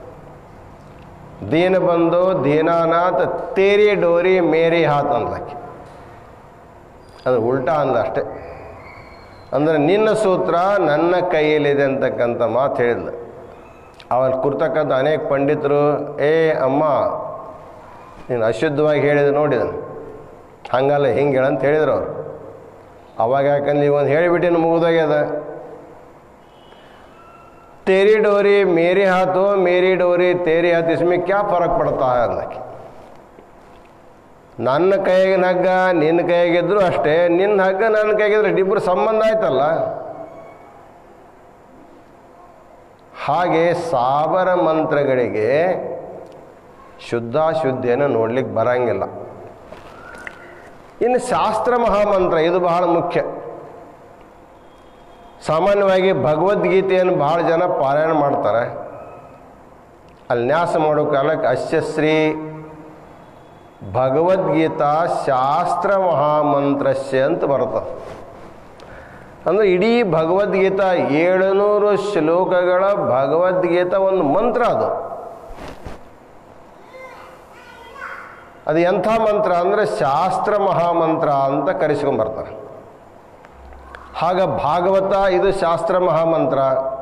ದೀನ ಬಂದು ದೀನಾನಾಥ್ ತೇರಿ ಡೋರಿ ಮೇರಿ ಹಾತ್ ಅಂದ್ಲಾಕೆ ಅಂದ್ರೆ ಉಲ್ಟಾ ಅಂದ ಅಷ್ಟೆ ಅಂದರೆ ನಿನ್ನ ಸೂತ್ರ ನನ್ನ ಕೈಯಲ್ಲಿದೆ ಅಂತಕ್ಕಂಥ ಮಾತು ಹೇಳಿದ್ಲು ಅವಲ್ಲಿ ಕೂರ್ತಕ್ಕಂಥ ಅನೇಕ ಪಂಡಿತರು ಏ ಅಮ್ಮ ನೀನು ಅಶುದ್ಧವಾಗಿ ಹೇಳಿದ ನೋಡಿದನು ಹಂಗಲ್ಲ ಹಿಂಗೆ ಹೇಳಂತ ಹೇಳಿದ್ರು ಅವರು ಅವಾಗ ಯಾಕಂದ್ರೆ ನೀವು ಒಂದು ಹೇಳಿಬಿಟ್ಟಿನ ಮುಗಿದೋಗ್ಯದ तेरी डोरी मेरे हाथ हो मेरी डोरी तेरे हाथ इसमें क्या फर्क पड़ता है ಅಂದಕ್ಕೆ ನನ್ನ ಕೈಯಾಗಿನ ಹಗ್ಗ ನಿನ್ನ ಕೈಯಾಗಿದ್ರು ಅಷ್ಟೇ ನಿನ್ನ ಹಗ್ಗ ನನ್ನ ಕೈಗಿದ್ರೆ ಇಬ್ಬರು ಸಂಬಂಧ ಆಯ್ತಲ್ಲ ಹಾಗೆ ಸಾಬರ ಮಂತ್ರಗಳಿಗೆ ಶುದ್ಧಾಶುದ್ಧಿಯನ್ನು ನೋಡ್ಲಿಕ್ಕೆ ಬರಂಗಿಲ್ಲ ಇನ್ನು ಶಾಸ್ತ್ರ ಮಹಾಮಂತ್ರ ಇದು ಬಹಳ ಮುಖ್ಯ ಸಾಮಾನ್ಯವಾಗಿ ಭಗವದ್ಗೀತೆಯನ್ನು ಭಾಳ ಜನ ಪಾರಾಯಣ ಮಾಡ್ತಾರೆ ಅಲ್ಲಿ ನ್ಯಾಸ ಮಾಡೋ ಕಾಲಕ್ಕೆ ಅಶ್ಯಶ್ರೀ ಭಗವದ್ಗೀತಾ ಶಾಸ್ತ್ರ ಮಹಾಮಂತ್ರಸ್ಯ ಅಂತ ಬರ್ತದೆ ಅಂದರೆ ಇಡೀ ಭಗವದ್ಗೀತಾ ಏಳುನೂರು ಶ್ಲೋಕಗಳ ಭಗವದ್ಗೀತಾ ಒಂದು ಮಂತ್ರ ಅದು ಅದು ಎಂಥ ಮಂತ್ರ ಅಂದರೆ ಶಾಸ್ತ್ರ ಮಹಾಮಂತ್ರ ಅಂತ ಕರೆಸ್ಕೊಂಬರ್ತಾರೆ ಹಾಗ ಭಾಗವತ ಇದು ಶಾಸ್ತ್ರ ಮಹಾಮಂತ್ರ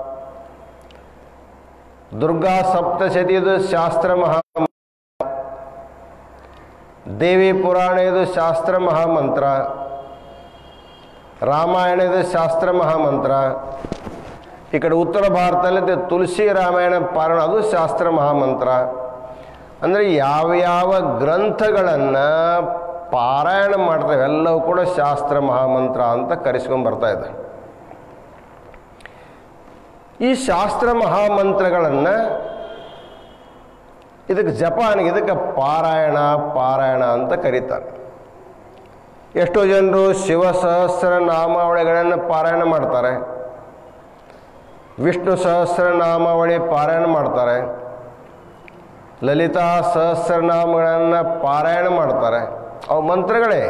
ದುರ್ಗಾ ಸಪ್ತಶತಿ ಇದು ಶಾಸ್ತ್ರ ಮಹಾ ದೇವಿ ಪುರಾಣ ಇದು ಶಾಸ್ತ್ರ ಮಹಾಮಂತ್ರ ರಾಮಾಯಣ ಇದು ಶಾಸ್ತ್ರ ಮಹಾಮಂತ್ರ ಈ ಕಡೆ ಉತ್ತರ ಭಾರತದಲ್ಲಿ ತುಳಸಿ ರಾಮಾಯಣ ಪಾರಾಯಣ ಅದು ಶಾಸ್ತ್ರ ಮಹಾಮಂತ್ರ ಅಂದರೆ ಯಾವ್ಯಾವ ಗ್ರಂಥಗಳನ್ನು ಪಾರಾಯಣ ಮಾಡ್ತೇವೆ ಎಲ್ಲವೂ ಕೂಡ ಶಾಸ್ತ್ರ ಮಹಾಮಂತ್ರ ಅಂತ ಕರೆಸ್ಕೊಂಡು ಬರ್ತಾ ಇದೆ ಈ ಶಾಸ್ತ್ರ ಮಹಾಮಂತ್ರಗಳನ್ನು ಇದಕ್ಕೆ ಜಪಾನಿಗೆ ಇದಕ್ಕೆ ಪಾರಾಯಣ ಪಾರಾಯಣ ಅಂತ ಕರೀತಾರೆ ಎಷ್ಟೋ ಜನರು ಶಿವ ಸಹಸ್ರ ನಾಮಾವಳಿಗಳನ್ನು ಪಾರಾಯಣ ಮಾಡ್ತಾರೆ ವಿಷ್ಣು ಸಹಸ್ರ ನಾಮಾವಳಿ ಪಾರಾಯಣ ಮಾಡ್ತಾರೆ ಲಲಿತಾ ಸಹಸ್ರನಾಮಗಳನ್ನು ಪಾರಾಯಣ ಮಾಡ್ತಾರೆ ಅವು ಮಂತ್ರಗಳೇ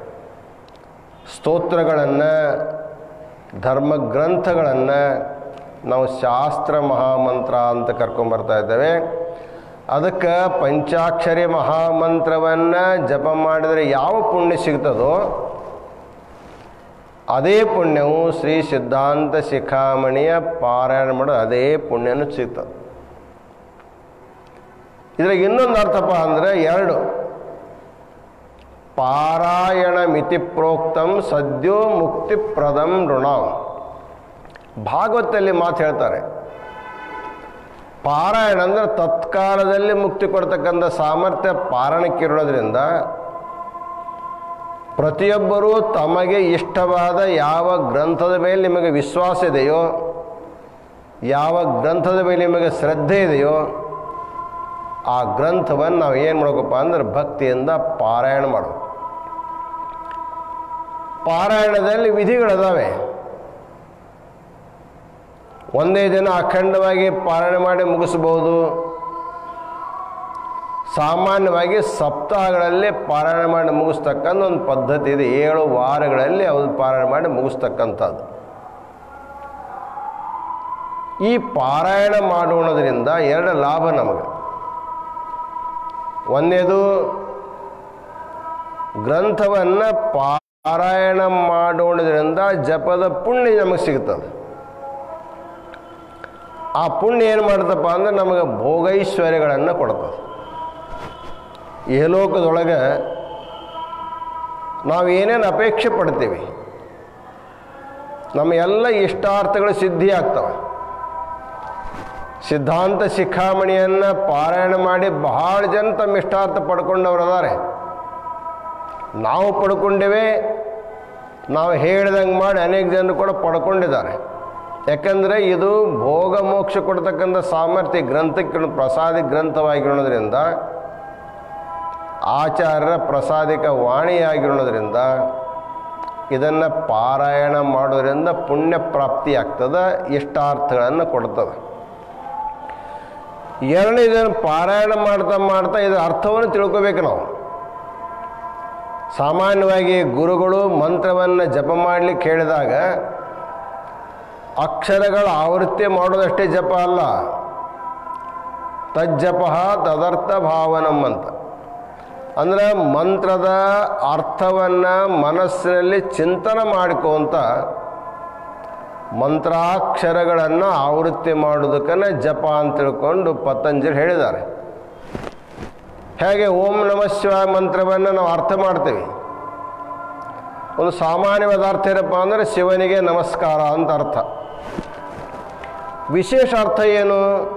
ಸ್ತೋತ್ರಗಳನ್ನು ಧರ್ಮಗ್ರಂಥಗಳನ್ನು ನಾವು ಶಾಸ್ತ್ರ ಮಹಾಮಂತ್ರ ಅಂತ ಕರ್ಕೊಂಬರ್ತಾ ಇದ್ದೇವೆ ಅದಕ್ಕೆ ಪಂಚಾಕ್ಷರಿ ಮಹಾಮಂತ್ರವನ್ನು ಜಪ ಮಾಡಿದರೆ ಯಾವ ಪುಣ್ಯ ಸಿಗ್ತದೋ ಅದೇ ಪುಣ್ಯವು ಶ್ರೀ ಸಿದ್ಧಾಂತ ಶಿಖಾಮಣಿಯ ಪಾರಾಯಣ ಮಾಡೋದು ಅದೇ ಪುಣ್ಯನೂ ಸಿಗ್ತದೆ ಇದ್ರಾಗ ಇನ್ನೊಂದು ಅರ್ಥಪ್ಪ ಅಂದರೆ ಎರಡು ಪಾರಾಯಣ ಮಿತಿ ಪ್ರೋಕ್ತಂ ಸದ್ಯೋ ಮುಕ್ತಿಪ್ರದಂ ಋಣಂ ಭಾಗವತಲ್ಲಿ ಮಾತು ಹೇಳ್ತಾರೆ ಪಾರಾಯಣ ಅಂದರೆ ತತ್ಕಾಲದಲ್ಲಿ ಮುಕ್ತಿ ಕೊಡ್ತಕ್ಕಂಥ ಸಾಮರ್ಥ್ಯ ಪಾರಾಯಣಕ್ಕಿರೋದ್ರಿಂದ ಪ್ರತಿಯೊಬ್ಬರೂ ತಮಗೆ ಇಷ್ಟವಾದ ಯಾವ ಗ್ರಂಥದ ಮೇಲೆ ನಿಮಗೆ ವಿಶ್ವಾಸ ಇದೆಯೋ ಯಾವ ಗ್ರಂಥದ ಮೇಲೆ ನಿಮಗೆ ಶ್ರದ್ಧೆ ಇದೆಯೋ ಆ ಗ್ರಂಥವನ್ನು ನಾವು ಏನು ಮಾಡಬೇಕಪ್ಪ ಅಂದ್ರೆ ಭಕ್ತಿಯಿಂದ ಪಾರಾಯಣ ಮಾಡಬೇಕು ಪಾರಾಯಣದಲ್ಲಿ ವಿಧಿಗಳಿದಾವೆ ಒಂದೇ ದಿನ ಅಖಂಡವಾಗಿ ಪಾರಾಯಣ ಮಾಡಿ ಮುಗಿಸ್ಬೋದು ಸಾಮಾನ್ಯವಾಗಿ ಸಪ್ತಾಹಗಳಲ್ಲಿ ಪಾರಾಯಣ ಮಾಡಿ ಮುಗಿಸ್ತಕ್ಕಂಥ ಒಂದು ಪದ್ಧತಿ ಇದೆ ಏಳು ವಾರಗಳಲ್ಲಿ ಅವ್ರು ಪಾರಾಯಣ ಮಾಡಿ ಮುಗಿಸ್ತಕ್ಕಂಥದ್ದು ಈ ಪಾರಾಯಣ ಮಾಡೋಣದ್ರಿಂದ ಎರಡು ಲಾಭ ನಮಗೆ ಒಂದೇದು ಗ್ರಂಥವನ್ನು ಪಾರಾಯಣ ಮಾಡೋಣದ್ರಿಂದ ಜಪದ ಪುಣ್ಯ ನಮಗೆ ಸಿಗ್ತದೆ ಆ ಪುಣ್ಯ ಏನು ಮಾಡ್ತಪ್ಪ ಅಂದ್ರೆ ನಮಗೆ ಭೋಗೈಶ್ವರ್ಯಗಳನ್ನು ಕೊಡ್ತದೆ ಇಹಲೋಕದೊಳಗೆ ನಾವು ಏನೇನು ಅಪೇಕ್ಷೆ ಪಡ್ತೀವಿ ನಮ್ಮ ಎಲ್ಲ ಇಷ್ಟಾರ್ಥಗಳು ಸಿದ್ಧಿ ಆಗ್ತವೆ ಸಿದ್ಧಾಂತ ಶಿಖಾಮಣಿಯನ್ನು ಪಾರಾಯಣ ಮಾಡಿ ಬಹಳ ಜನ ತಮ್ಮ ಇಷ್ಟಾರ್ಥ ಪಡ್ಕೊಂಡವ್ರು ಅದಾರೆ ನಾವು ಪಡ್ಕೊಂಡೇವೆ ನಾವು ಹೇಳ್ದಂಗೆ ಮಾಡಿ ಅನೇಕ ಜನರು ಕೂಡ ಪಡ್ಕೊಂಡಿದ್ದಾರೆ ಯಾಕಂದರೆ ಇದು ಭೋಗ ಮೋಕ್ಷ ಕೊಡ್ತಕ್ಕಂಥ ಸಾಮರ್ಥ್ಯ ಗ್ರಂಥಕ್ಕೆ ಪ್ರಸಾದಿ ಗ್ರಂಥವಾಗಿರೋದ್ರಿಂದ ಆಚಾರ್ಯರ ಪ್ರಸಾದಿಕ ವಾಣಿಯಾಗಿರೋದ್ರಿಂದ ಇದನ್ನು ಪಾರಾಯಣ ಮಾಡೋದ್ರಿಂದ ಪುಣ್ಯ ಪ್ರಾಪ್ತಿ ಆಗ್ತದೆ ಇಷ್ಟಾರ್ಥಗಳನ್ನು ಕೊಡ್ತದೆ ಎರಡನೇ ಇದನ್ನು ಪಾರಾಯಣ ಮಾಡ್ತಾ ಮಾಡ್ತಾ ಇದರ ಅರ್ಥವನ್ನು ತಿಳ್ಕೋಬೇಕು ನಾವು ಸಾಮಾನ್ಯವಾಗಿ ಗುರುಗಳು ಮಂತ್ರವನ್ನು ಜಪ ಮಾಡಲಿಕ್ಕೆ ಹೇಳಿದಾಗ ಅಕ್ಷರಗಳ ಆವೃತ್ತಿ ಮಾಡೋದಷ್ಟೇ ಜಪ ಅಲ್ಲ ತಜ್ಜಪ ತದರ್ಥ ಭಾವನಂ ಅಂತ ಅಂದರೆ ಮಂತ್ರದ ಅರ್ಥವನ್ನು ಮನಸ್ಸಿನಲ್ಲಿ ಚಿಂತನೆ ಮಾಡ್ಕೊಂತ ಮಂತ್ರಾಕ್ಷರಗಳನ್ನು ಆವೃತ್ತಿ ಮಾಡೋದಕ್ಕನ್ನು ಜಪ ಅಂತ ತಿಳ್ಕೊಂಡು ಪತಂಜಲಿ ಹೇಳಿದ್ದಾರೆ ಹೇಗೆ ಓಂ ನಮ ಶಿವಾಯ ಮಂತ್ರವನ್ನು ನಾವು ಅರ್ಥ ಮಾಡ್ತೀವಿ ಒಂದು ಸಾಮಾನ್ಯವಾದ ಅರ್ಥ ಏನಪ್ಪ ಅಂದರೆ ಶಿವನಿಗೆ ನಮಸ್ಕಾರ ಅಂತ ಅರ್ಥ ವಿಶೇಷ ಅರ್ಥ ಏನು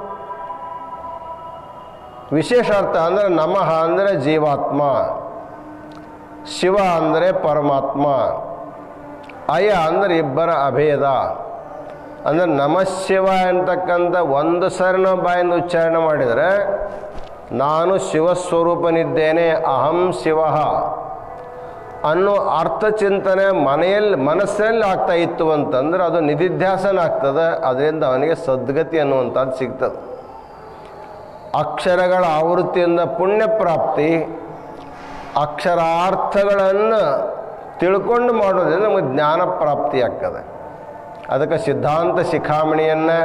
ವಿಶೇಷ ಅರ್ಥ ಅಂದರೆ ನಮಃ ಅಂದರೆ ಜೀವಾತ್ಮ ಶಿವ ಅಂದರೆ ಪರಮಾತ್ಮ ಅಯ ಅಂದರೆ ಇಬ್ಬರ ಅಭೇದ ಅಂದರೆ ನಮಃಶಿವ ಅಂತಕ್ಕಂಥ ಒಂದು ಸರಿ ನಾವು ಬಾಯಿಂದ ಉಚ್ಚಾರಣೆ ಮಾಡಿದರೆ ನಾನು ಶಿವಸ್ವರೂಪನಿದ್ದೇನೆ ಅಹಂ ಶಿವ ಅನ್ನೋ ಅರ್ಥ ಚಿಂತನೆ ಮನೆಯಲ್ಲಿ ಮನಸ್ಸಿನಲ್ಲಿ ಆಗ್ತಾ ಇತ್ತು ಅಂತಂದ್ರೆ ಅದು ನಿಧಿಧ್ಯಾಸನ ಆಗ್ತದೆ ಅದರಿಂದ ಅವನಿಗೆ ಸದ್ಗತಿ ಅನ್ನುವಂಥದ್ದು ಸಿಗ್ತದೆ ಅಕ್ಷರಗಳ ಆವೃತ್ತಿಯಿಂದ ಪುಣ್ಯ ಪ್ರಾಪ್ತಿ ಅಕ್ಷರಾರ್ಥಗಳನ್ನು ತಿಳ್ಕೊಂಡು ಮಾಡೋದ್ರಿಂದ ನಮಗೆ ಜ್ಞಾನ ಪ್ರಾಪ್ತಿ ಆಗ್ತದೆ ಅದಕ್ಕೆ ಸಿದ್ಧಾಂತ ಶಿಖಾಮಣಿಯನ್ನು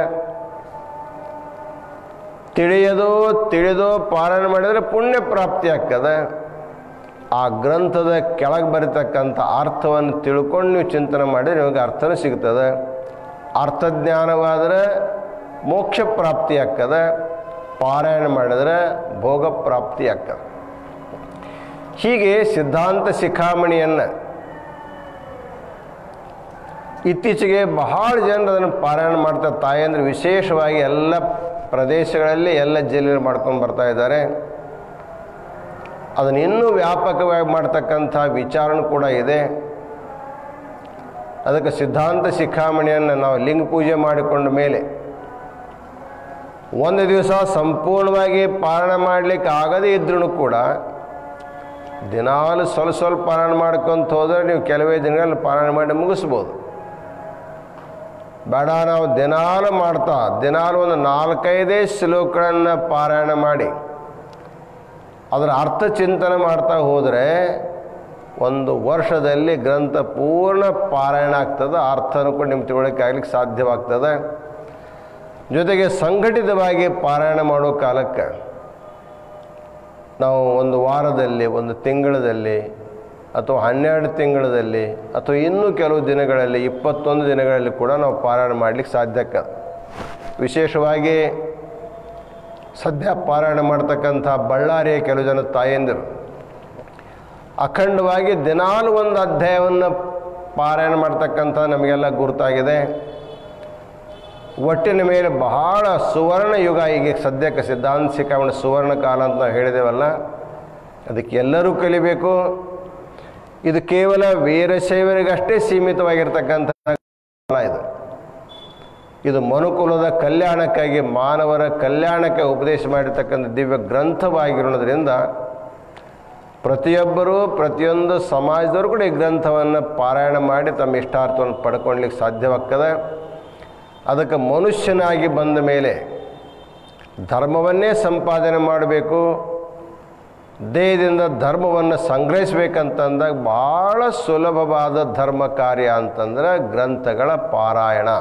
ತಿಳಿಯದು ತಿಳಿದು ಪಾರಾಯಣ ಮಾಡಿದರೆ ಪುಣ್ಯ ಪ್ರಾಪ್ತಿ ಆಗ್ತದೆ ಆ ಗ್ರಂಥದ ಕೆಳಗೆ ಬರೀತಕ್ಕಂಥ ಅರ್ಥವನ್ನು ತಿಳ್ಕೊಂಡು ನೀವು ಚಿಂತನೆ ಮಾಡಿದರೆ ನಿಮಗೆ ಅರ್ಥನೂ ಸಿಗ್ತದೆ ಅರ್ಥಜ್ಞಾನವಾದರೆ ಮೋಕ್ಷ ಪ್ರಾಪ್ತಿ ಆಗ್ತದೆ ಪಾರಾಯಣ ಮಾಡಿದರೆ ಭೋಗ ಪ್ರಾಪ್ತಿ ಆಗ್ತದೆ ಹೀಗೆ ಸಿದ್ಧಾಂತ ಶಿಖಾಮಣಿಯನ್ನು ಇತ್ತೀಚೆಗೆ ಬಹಳ ಜನರು ಅದನ್ನು ಪಾರಾಯಣ ಮಾಡ್ತಾರೆ ತಾಯಂದ್ರೆ ವಿಶೇಷವಾಗಿ ಎಲ್ಲ ಪ್ರದೇಶಗಳಲ್ಲಿ ಎಲ್ಲ ಜಿಲ್ಲೆಯಲ್ಲಿ ಮಾಡ್ಕೊಂಡು ಬರ್ತಾ ಇದ್ದಾರೆ ಅದನ್ನು ಇನ್ನೂ ವ್ಯಾಪಕವಾಗಿ ಮಾಡ್ತಕ್ಕಂಥ ವಿಚಾರಣೆ ಕೂಡ ಇದೆ ಅದಕ್ಕೆ ಸಿದ್ಧಾಂತ ಶಿಖಾಮಣಿಯನ್ನು ನಾವು ಲಿಂಗ ಪೂಜೆ ಮಾಡಿಕೊಂಡ ಮೇಲೆ ಒಂದು ದಿವಸ ಸಂಪೂರ್ಣವಾಗಿ ಪಾರಾಯಣ ಮಾಡಲಿಕ್ಕೆ ಆಗದೇ ಇದ್ರೂ ಕೂಡ ದಿನಾಲು ಸ್ವಲ್ಪ ಸ್ವಲ್ಪ ಪಾರಾಯಣ ಮಾಡ್ಕೊಂತ ಹೋದರೆ ನೀವು ಕೆಲವೇ ದಿನಗಳಲ್ಲಿ ಪಾರಾಯಣ ಮಾಡಿ ಮುಗಿಸ್ಬೋದು ಬೇಡ ನಾವು ದಿನಾಲು ಮಾಡ್ತಾ ದಿನಾಲು ಒಂದು ನಾಲ್ಕೈದೇ ಶ್ಲೋಕಗಳನ್ನು ಪಾರಾಯಣ ಮಾಡಿ ಅದರ ಅರ್ಥ ಚಿಂತನೆ ಮಾಡ್ತಾ ಹೋದರೆ ಒಂದು ವರ್ಷದಲ್ಲಿ ಗ್ರಂಥ ಪೂರ್ಣ ಪಾರಾಯಣ ಆಗ್ತದೆ ಅರ್ಥನೂ ಕೂಡ ನಿಮ್ಮ ತಿಳುವಳಿಕೆ ಆಗ್ಲಿಕ್ಕೆ ಸಾಧ್ಯವಾಗ್ತದೆ ಜೊತೆಗೆ ಸಂಘಟಿತವಾಗಿ ಪಾರಾಯಣ ಮಾಡೋ ಕಾಲಕ್ಕೆ ನಾವು ಒಂದು ವಾರದಲ್ಲಿ ಒಂದು ತಿಂಗಳಲ್ಲಿ ಅಥವಾ ಹನ್ನೆರಡು ತಿಂಗಳಲ್ಲಿ ಅಥವಾ ಇನ್ನೂ ಕೆಲವು ದಿನಗಳಲ್ಲಿ ಇಪ್ಪತ್ತೊಂದು ದಿನಗಳಲ್ಲಿ ಕೂಡ ನಾವು ಪಾರಾಯಣ ಮಾಡಲಿಕ್ಕೆ ಸಾಧ್ಯಕ್ಕ ವಿಶೇಷವಾಗಿ ಸದ್ಯ ಪಾರಾಯಣ ಮಾಡ್ತಕ್ಕಂಥ ಬಳ್ಳಾರಿಯ ಕೆಲವು ಜನ ತಾಯಂದಿರು ಅಖಂಡವಾಗಿ ದಿನಾಲು ಒಂದು ಅಧ್ಯಾಯವನ್ನು ಪಾರಾಯಣ ಮಾಡ್ತಕ್ಕಂಥ ನಮಗೆಲ್ಲ ಗುರುತಾಗಿದೆ ಒಟ್ಟಿನ ಮೇಲೆ ಬಹಳ ಸುವರ್ಣ ಯುಗ ಈಗ ಸದ್ಯಕ್ಕೆ ಸಿದ್ಧಾಂತ ಶಿಖಾಮಣಿ ಸುವರ್ಣ ಕಾಲ ಅಂತ ನಾವು ಹೇಳಿದೇವಲ್ಲ ಅದಕ್ಕೆ ಎಲ್ಲರೂ ಕಲಿಬೇಕು ಇದು ಕೇವಲ ವೀರಶೈವರಿಗಷ್ಟೇ ಸೀಮಿತವಾಗಿರ್ತಕ್ಕಂಥ ಕಾಲ ಇದು ಇದು ಮನುಕುಲದ ಕಲ್ಯಾಣಕ್ಕಾಗಿ ಮಾನವರ ಕಲ್ಯಾಣಕ್ಕೆ ಉಪದೇಶ ಮಾಡಿರ್ತಕ್ಕಂಥ ದಿವ್ಯ ಗ್ರಂಥವಾಗಿರೋದ್ರಿಂದ ಪ್ರತಿಯೊಬ್ಬರೂ ಪ್ರತಿಯೊಂದು ಸಮಾಜದವರು ಕೂಡ ಈ ಗ್ರಂಥವನ್ನು ಪಾರಾಯಣ ಮಾಡಿ ತಮ್ಮ ಇಷ್ಟಾರ್ಥವನ್ನು ಪಡ್ಕೊಳ್ಲಿಕ್ಕೆ ಸಾಧ್ಯವಾಗ್ತದೆ ಅದಕ್ಕೆ ಮನುಷ್ಯನಾಗಿ ಬಂದ ಮೇಲೆ ಧರ್ಮವನ್ನೇ ಸಂಪಾದನೆ ಮಾಡಬೇಕು ದೇಹದಿಂದ ಧರ್ಮವನ್ನು ಸಂಗ್ರಹಿಸ್ಬೇಕಂತಂದಾಗ ಭಾಳ ಸುಲಭವಾದ ಧರ್ಮ ಕಾರ್ಯ ಅಂತಂದ್ರೆ ಗ್ರಂಥಗಳ ಪಾರಾಯಣ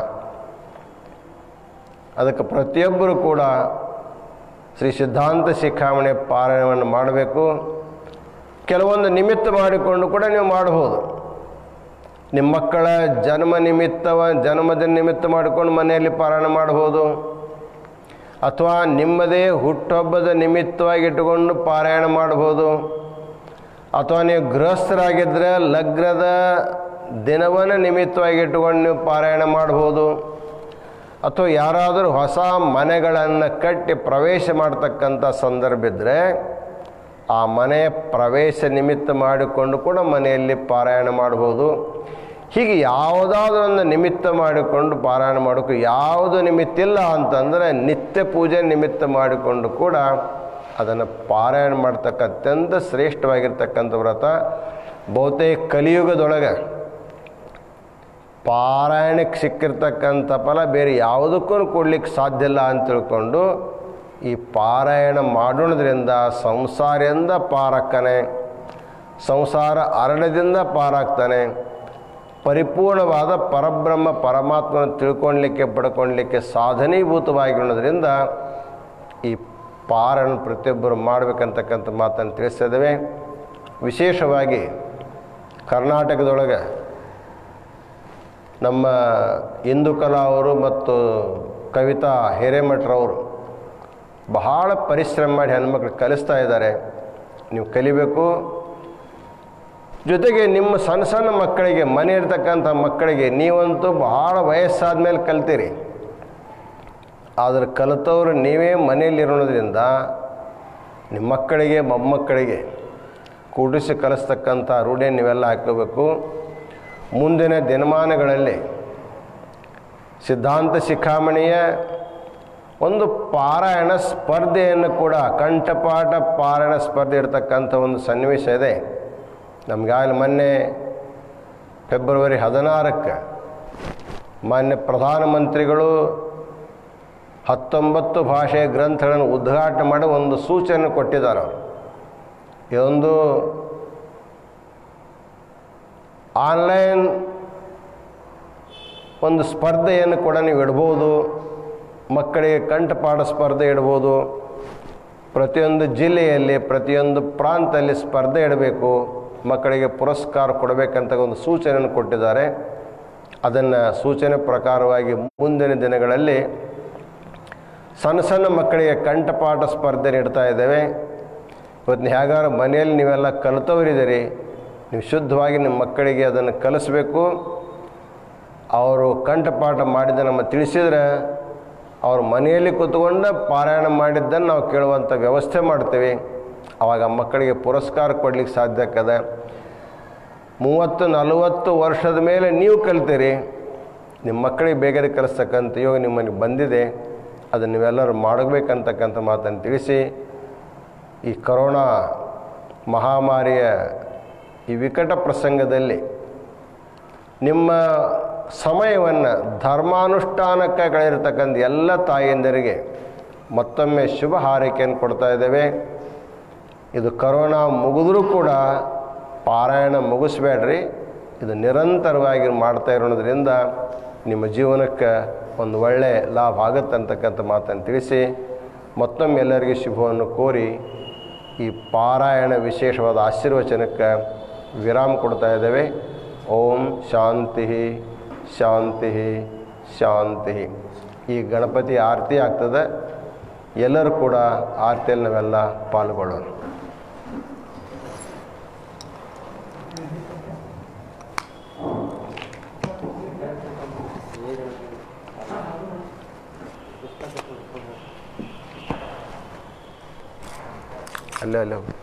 ಅದಕ್ಕೆ ಪ್ರತಿಯೊಬ್ಬರು ಕೂಡ ಶ್ರೀ ಸಿದ್ಧಾಂತ ಶಿಖಾಮಣಿ ಪಾರಾಯಣವನ್ನು ಮಾಡಬೇಕು ಕೆಲವೊಂದು ನಿಮಿತ್ತ ಮಾಡಿಕೊಂಡು ಕೂಡ ನೀವು ಮಾಡಬಹುದು ನಿಮ್ಮ ಮಕ್ಕಳ ಜನ್ಮ ನಿಮಿತ್ತವ ಜನ್ಮದಿನ ನಿಮಿತ್ತ ಮಾಡಿಕೊಂಡು ಮನೆಯಲ್ಲಿ ಪಾರಾಯಣ ಮಾಡಬಹುದು ಅಥವಾ ನಿಮ್ಮದೇ ಹುಟ್ಟುಹಬ್ಬದ ನಿಮಿತ್ತವಾಗಿ ಇಟ್ಟುಕೊಂಡು ಪಾರಾಯಣ ಮಾಡಬಹುದು ಅಥವಾ ನೀವು ಗೃಹಸ್ಥರಾಗಿದ್ದರೆ ಲಗ್ನದ ದಿನವನ್ನು ನಿಮಿತ್ತವಾಗಿ ಇಟ್ಟುಕೊಂಡು ನೀವು ಪಾರಾಯಣ ಮಾಡ್ಬೋದು ಅಥವಾ ಯಾರಾದರೂ ಹೊಸ ಮನೆಗಳನ್ನು ಕಟ್ಟಿ ಪ್ರವೇಶ ಮಾಡ್ತಕ್ಕಂಥ ಸಂದರ್ಭ ಇದ್ದರೆ ಆ ಮನೆಯ ಪ್ರವೇಶ ನಿಮಿತ್ತ ಮಾಡಿಕೊಂಡು ಕೂಡ ಮನೆಯಲ್ಲಿ ಪಾರಾಯಣ ಮಾಡ್ಬೋದು ಹೀಗೆ ಯಾವುದಾದ್ರೂ ಒಂದು ನಿಮಿತ್ತ ಮಾಡಿಕೊಂಡು ಪಾರಾಯಣ ಮಾಡೋಕ್ಕೂ ಯಾವುದು ನಿಮಿತ್ತ ಇಲ್ಲ ಅಂತಂದರೆ ನಿತ್ಯ ಪೂಜೆ ನಿಮಿತ್ತ ಮಾಡಿಕೊಂಡು ಕೂಡ ಅದನ್ನು ಪಾರಾಯಣ ಮಾಡ್ತಕ್ಕ ಅತ್ಯಂತ ಶ್ರೇಷ್ಠವಾಗಿರ್ತಕ್ಕಂಥ ವ್ರತ ಬಹುತೇಕ ಕಲಿಯುಗದೊಳಗೆ ಪಾರಾಯಣಕ್ಕೆ ಸಿಕ್ಕಿರ್ತಕ್ಕಂಥ ಫಲ ಬೇರೆ ಯಾವುದಕ್ಕೂ ಕೊಡ್ಲಿಕ್ಕೆ ಸಾಧ್ಯ ಇಲ್ಲ ಅಂತ ತಿಳ್ಕೊಂಡು ಈ ಪಾರಾಯಣ ಮಾಡೋದ್ರಿಂದ ಸಂಸಾರದಿಂದ ಪಾರಾಗ್ತಾನೆ ಸಂಸಾರ ಅರಣ್ಯದಿಂದ ಪಾರಾಗ್ತಾನೆ ಪರಿಪೂರ್ಣವಾದ ಪರಬ್ರಹ್ಮ ಪರಮಾತ್ಮನ ತಿಳ್ಕೊಳ್ಲಿಕ್ಕೆ ಪಡ್ಕೊಳ್ಲಿಕ್ಕೆ ಸಾಧನೀಭೂತವಾಗಿರೋದ್ರಿಂದ ಈ ಪಾರಾಯಣ ಪ್ರತಿಯೊಬ್ಬರು ಮಾಡಬೇಕಂತಕ್ಕಂಥ ಮಾತನ್ನು ತಿಳಿಸ್ತಿದ್ದೇವೆ ವಿಶೇಷವಾಗಿ ಕರ್ನಾಟಕದೊಳಗೆ ನಮ್ಮ ಇಂದುಕಲಾ ಅವರು ಮತ್ತು ಕವಿತಾ ಹಿರೇಮಠರವರು ಬಹಳ ಪರಿಶ್ರಮ ಮಾಡಿ ಹೆಣ್ಮಕ್ಳು ಕಲಿಸ್ತಾ ಇದ್ದಾರೆ ನೀವು ಕಲಿಬೇಕು ಜೊತೆಗೆ ನಿಮ್ಮ ಸಣ್ಣ ಸಣ್ಣ ಮಕ್ಕಳಿಗೆ ಮನೆ ಇರ್ತಕ್ಕಂಥ ಮಕ್ಕಳಿಗೆ ನೀವಂತೂ ಬಹಳ ವಯಸ್ಸಾದ ಮೇಲೆ ಕಲ್ತೀರಿ ಆದರೆ ಕಲಿತವರು ನೀವೇ ಮನೆಯಲ್ಲಿರೋದ್ರಿಂದ ನಿಮ್ಮ ಮಕ್ಕಳಿಗೆ ಮೊಮ್ಮಕ್ಕಳಿಗೆ ಕೂಡಿಸಿ ಕಲಿಸ್ತಕ್ಕಂಥ ರೂಢಿಯನ್ನು ನೀವೆಲ್ಲ ಹಾಕೋಬೇಕು ಮುಂದಿನ ದಿನಮಾನಗಳಲ್ಲಿ ಸಿದ್ಧಾಂತ ಶಿಖಾಮಣಿಯ ಒಂದು ಪಾರಾಯಣ ಸ್ಪರ್ಧೆಯನ್ನು ಕೂಡ ಕಂಠಪಾಠ ಪಾರಾಯಣ ಸ್ಪರ್ಧೆ ಇರತಕ್ಕಂಥ ಒಂದು ಸನ್ನಿವೇಶ ಇದೆ ನಮಗಾಗಲೇ ಮೊನ್ನೆ ಫೆಬ್ರವರಿ ಹದಿನಾರಕ್ಕೆ ಮಾನ್ಯ ಪ್ರಧಾನಮಂತ್ರಿಗಳು ಹತ್ತೊಂಬತ್ತು ಭಾಷೆಯ ಗ್ರಂಥಗಳನ್ನು ಉದ್ಘಾಟನೆ ಮಾಡಿ ಒಂದು ಸೂಚನೆ ಕೊಟ್ಟಿದ್ದಾರೆ ಅವರು ಇದೊಂದು ಆನ್ಲೈನ್ ಒಂದು ಸ್ಪರ್ಧೆಯನ್ನು ಕೂಡ ನೀವು ಇಡ್ಬೋದು ಮಕ್ಕಳಿಗೆ ಕಂಠಪಾಠ ಸ್ಪರ್ಧೆ ಇಡ್ಬೋದು ಪ್ರತಿಯೊಂದು ಜಿಲ್ಲೆಯಲ್ಲಿ ಪ್ರತಿಯೊಂದು ಪ್ರಾಂತದಲ್ಲಿ ಸ್ಪರ್ಧೆ ಇಡಬೇಕು ಮಕ್ಕಳಿಗೆ ಪುರಸ್ಕಾರ ಕೊಡಬೇಕಂತ ಒಂದು ಸೂಚನೆಯನ್ನು ಕೊಟ್ಟಿದ್ದಾರೆ ಅದನ್ನು ಸೂಚನೆ ಪ್ರಕಾರವಾಗಿ ಮುಂದಿನ ದಿನಗಳಲ್ಲಿ ಸಣ್ಣ ಸಣ್ಣ ಮಕ್ಕಳಿಗೆ ಕಂಠಪಾಠ ಸ್ಪರ್ಧೆ ನೀಡ್ತಾ ಇದ್ದೇವೆ ಇವತ್ತು ಹೇಗಾರು ಮನೆಯಲ್ಲಿ ನೀವೆಲ್ಲ ಕಲಿತವರಿದ್ದೀರಿ ನೀವು ಶುದ್ಧವಾಗಿ ನಿಮ್ಮ ಮಕ್ಕಳಿಗೆ ಅದನ್ನು ಕಲಿಸ್ಬೇಕು ಅವರು ಕಂಠಪಾಠ ಮಾಡಿದ ನಮ್ಮ ತಿಳಿಸಿದರೆ ಅವ್ರ ಮನೆಯಲ್ಲಿ ಕೂತ್ಕೊಂಡು ಪಾರಾಯಣ ಮಾಡಿದ್ದನ್ನು ನಾವು ಕೇಳುವಂಥ ವ್ಯವಸ್ಥೆ ಮಾಡ್ತೀವಿ ಆವಾಗ ಮಕ್ಕಳಿಗೆ ಪುರಸ್ಕಾರ ಕೊಡ್ಲಿಕ್ಕೆ ಸಾಧ್ಯ ಆಗ್ತದೆ ಮೂವತ್ತು ನಲವತ್ತು ವರ್ಷದ ಮೇಲೆ ನೀವು ಕಲ್ತೀರಿ ನಿಮ್ಮ ಮಕ್ಕಳಿಗೆ ಬೇಗನೆ ಕಲಿಸ್ತಕ್ಕಂಥ ಯೋಗ ನಿಮ್ಮಲ್ಲಿ ಬಂದಿದೆ ಅದನ್ನು ನೀವೆಲ್ಲರೂ ಮಾಡಬೇಕಂತಕ್ಕಂಥ ಮಾತನ್ನು ತಿಳಿಸಿ ಈ ಕರೋನಾ ಮಹಾಮಾರಿಯ ಈ ವಿಕಟ ಪ್ರಸಂಗದಲ್ಲಿ ನಿಮ್ಮ ಸಮಯವನ್ನು ಧರ್ಮಾನುಷ್ಠಾನಕ್ಕೆ ಕಳೆದಿರ್ತಕ್ಕಂಥ ಎಲ್ಲ ತಾಯಿಯಂದರಿಗೆ ಮತ್ತೊಮ್ಮೆ ಶುಭ ಹಾರೈಕೆಯನ್ನು ಕೊಡ್ತಾ ಇದ್ದೇವೆ ಇದು ಕರೋನಾ ಮುಗಿದ್ರೂ ಕೂಡ ಪಾರಾಯಣ ಮುಗಿಸ್ಬೇಡ್ರಿ ಇದು ನಿರಂತರವಾಗಿ ಮಾಡ್ತಾ ಇರೋದ್ರಿಂದ ನಿಮ್ಮ ಜೀವನಕ್ಕೆ ಒಂದು ಒಳ್ಳೆಯ ಲಾಭ ಆಗುತ್ತೆ ಅಂತಕ್ಕಂಥ ಮಾತನ್ನು ತಿಳಿಸಿ ಮತ್ತೊಮ್ಮೆ ಎಲ್ಲರಿಗೆ ಶುಭವನ್ನು ಕೋರಿ ಈ ಪಾರಾಯಣ ವಿಶೇಷವಾದ ಆಶೀರ್ವಚನಕ್ಕೆ ವಿರಾಮ ಕೊಡ್ತಾ ಇದ್ದೇವೆ ಓಂ ಶಾಂತಿ ಶಾಂತಿ ಶಾಂತಿ ಈ ಗಣಪತಿ ಆರತಿ ಆಗ್ತದೆ ಎಲ್ಲರೂ ಕೂಡ ಆರತಿಯಲ್ಲಿ ನಾವೆಲ್ಲ ಪಾಲ್ಗೊಳ್ಳೋಣ ಅಲ್ಲೇ ಅಲ್ಲೇ ಹೋಗು.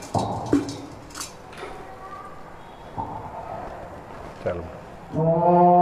ಚಲೋ ಓಂ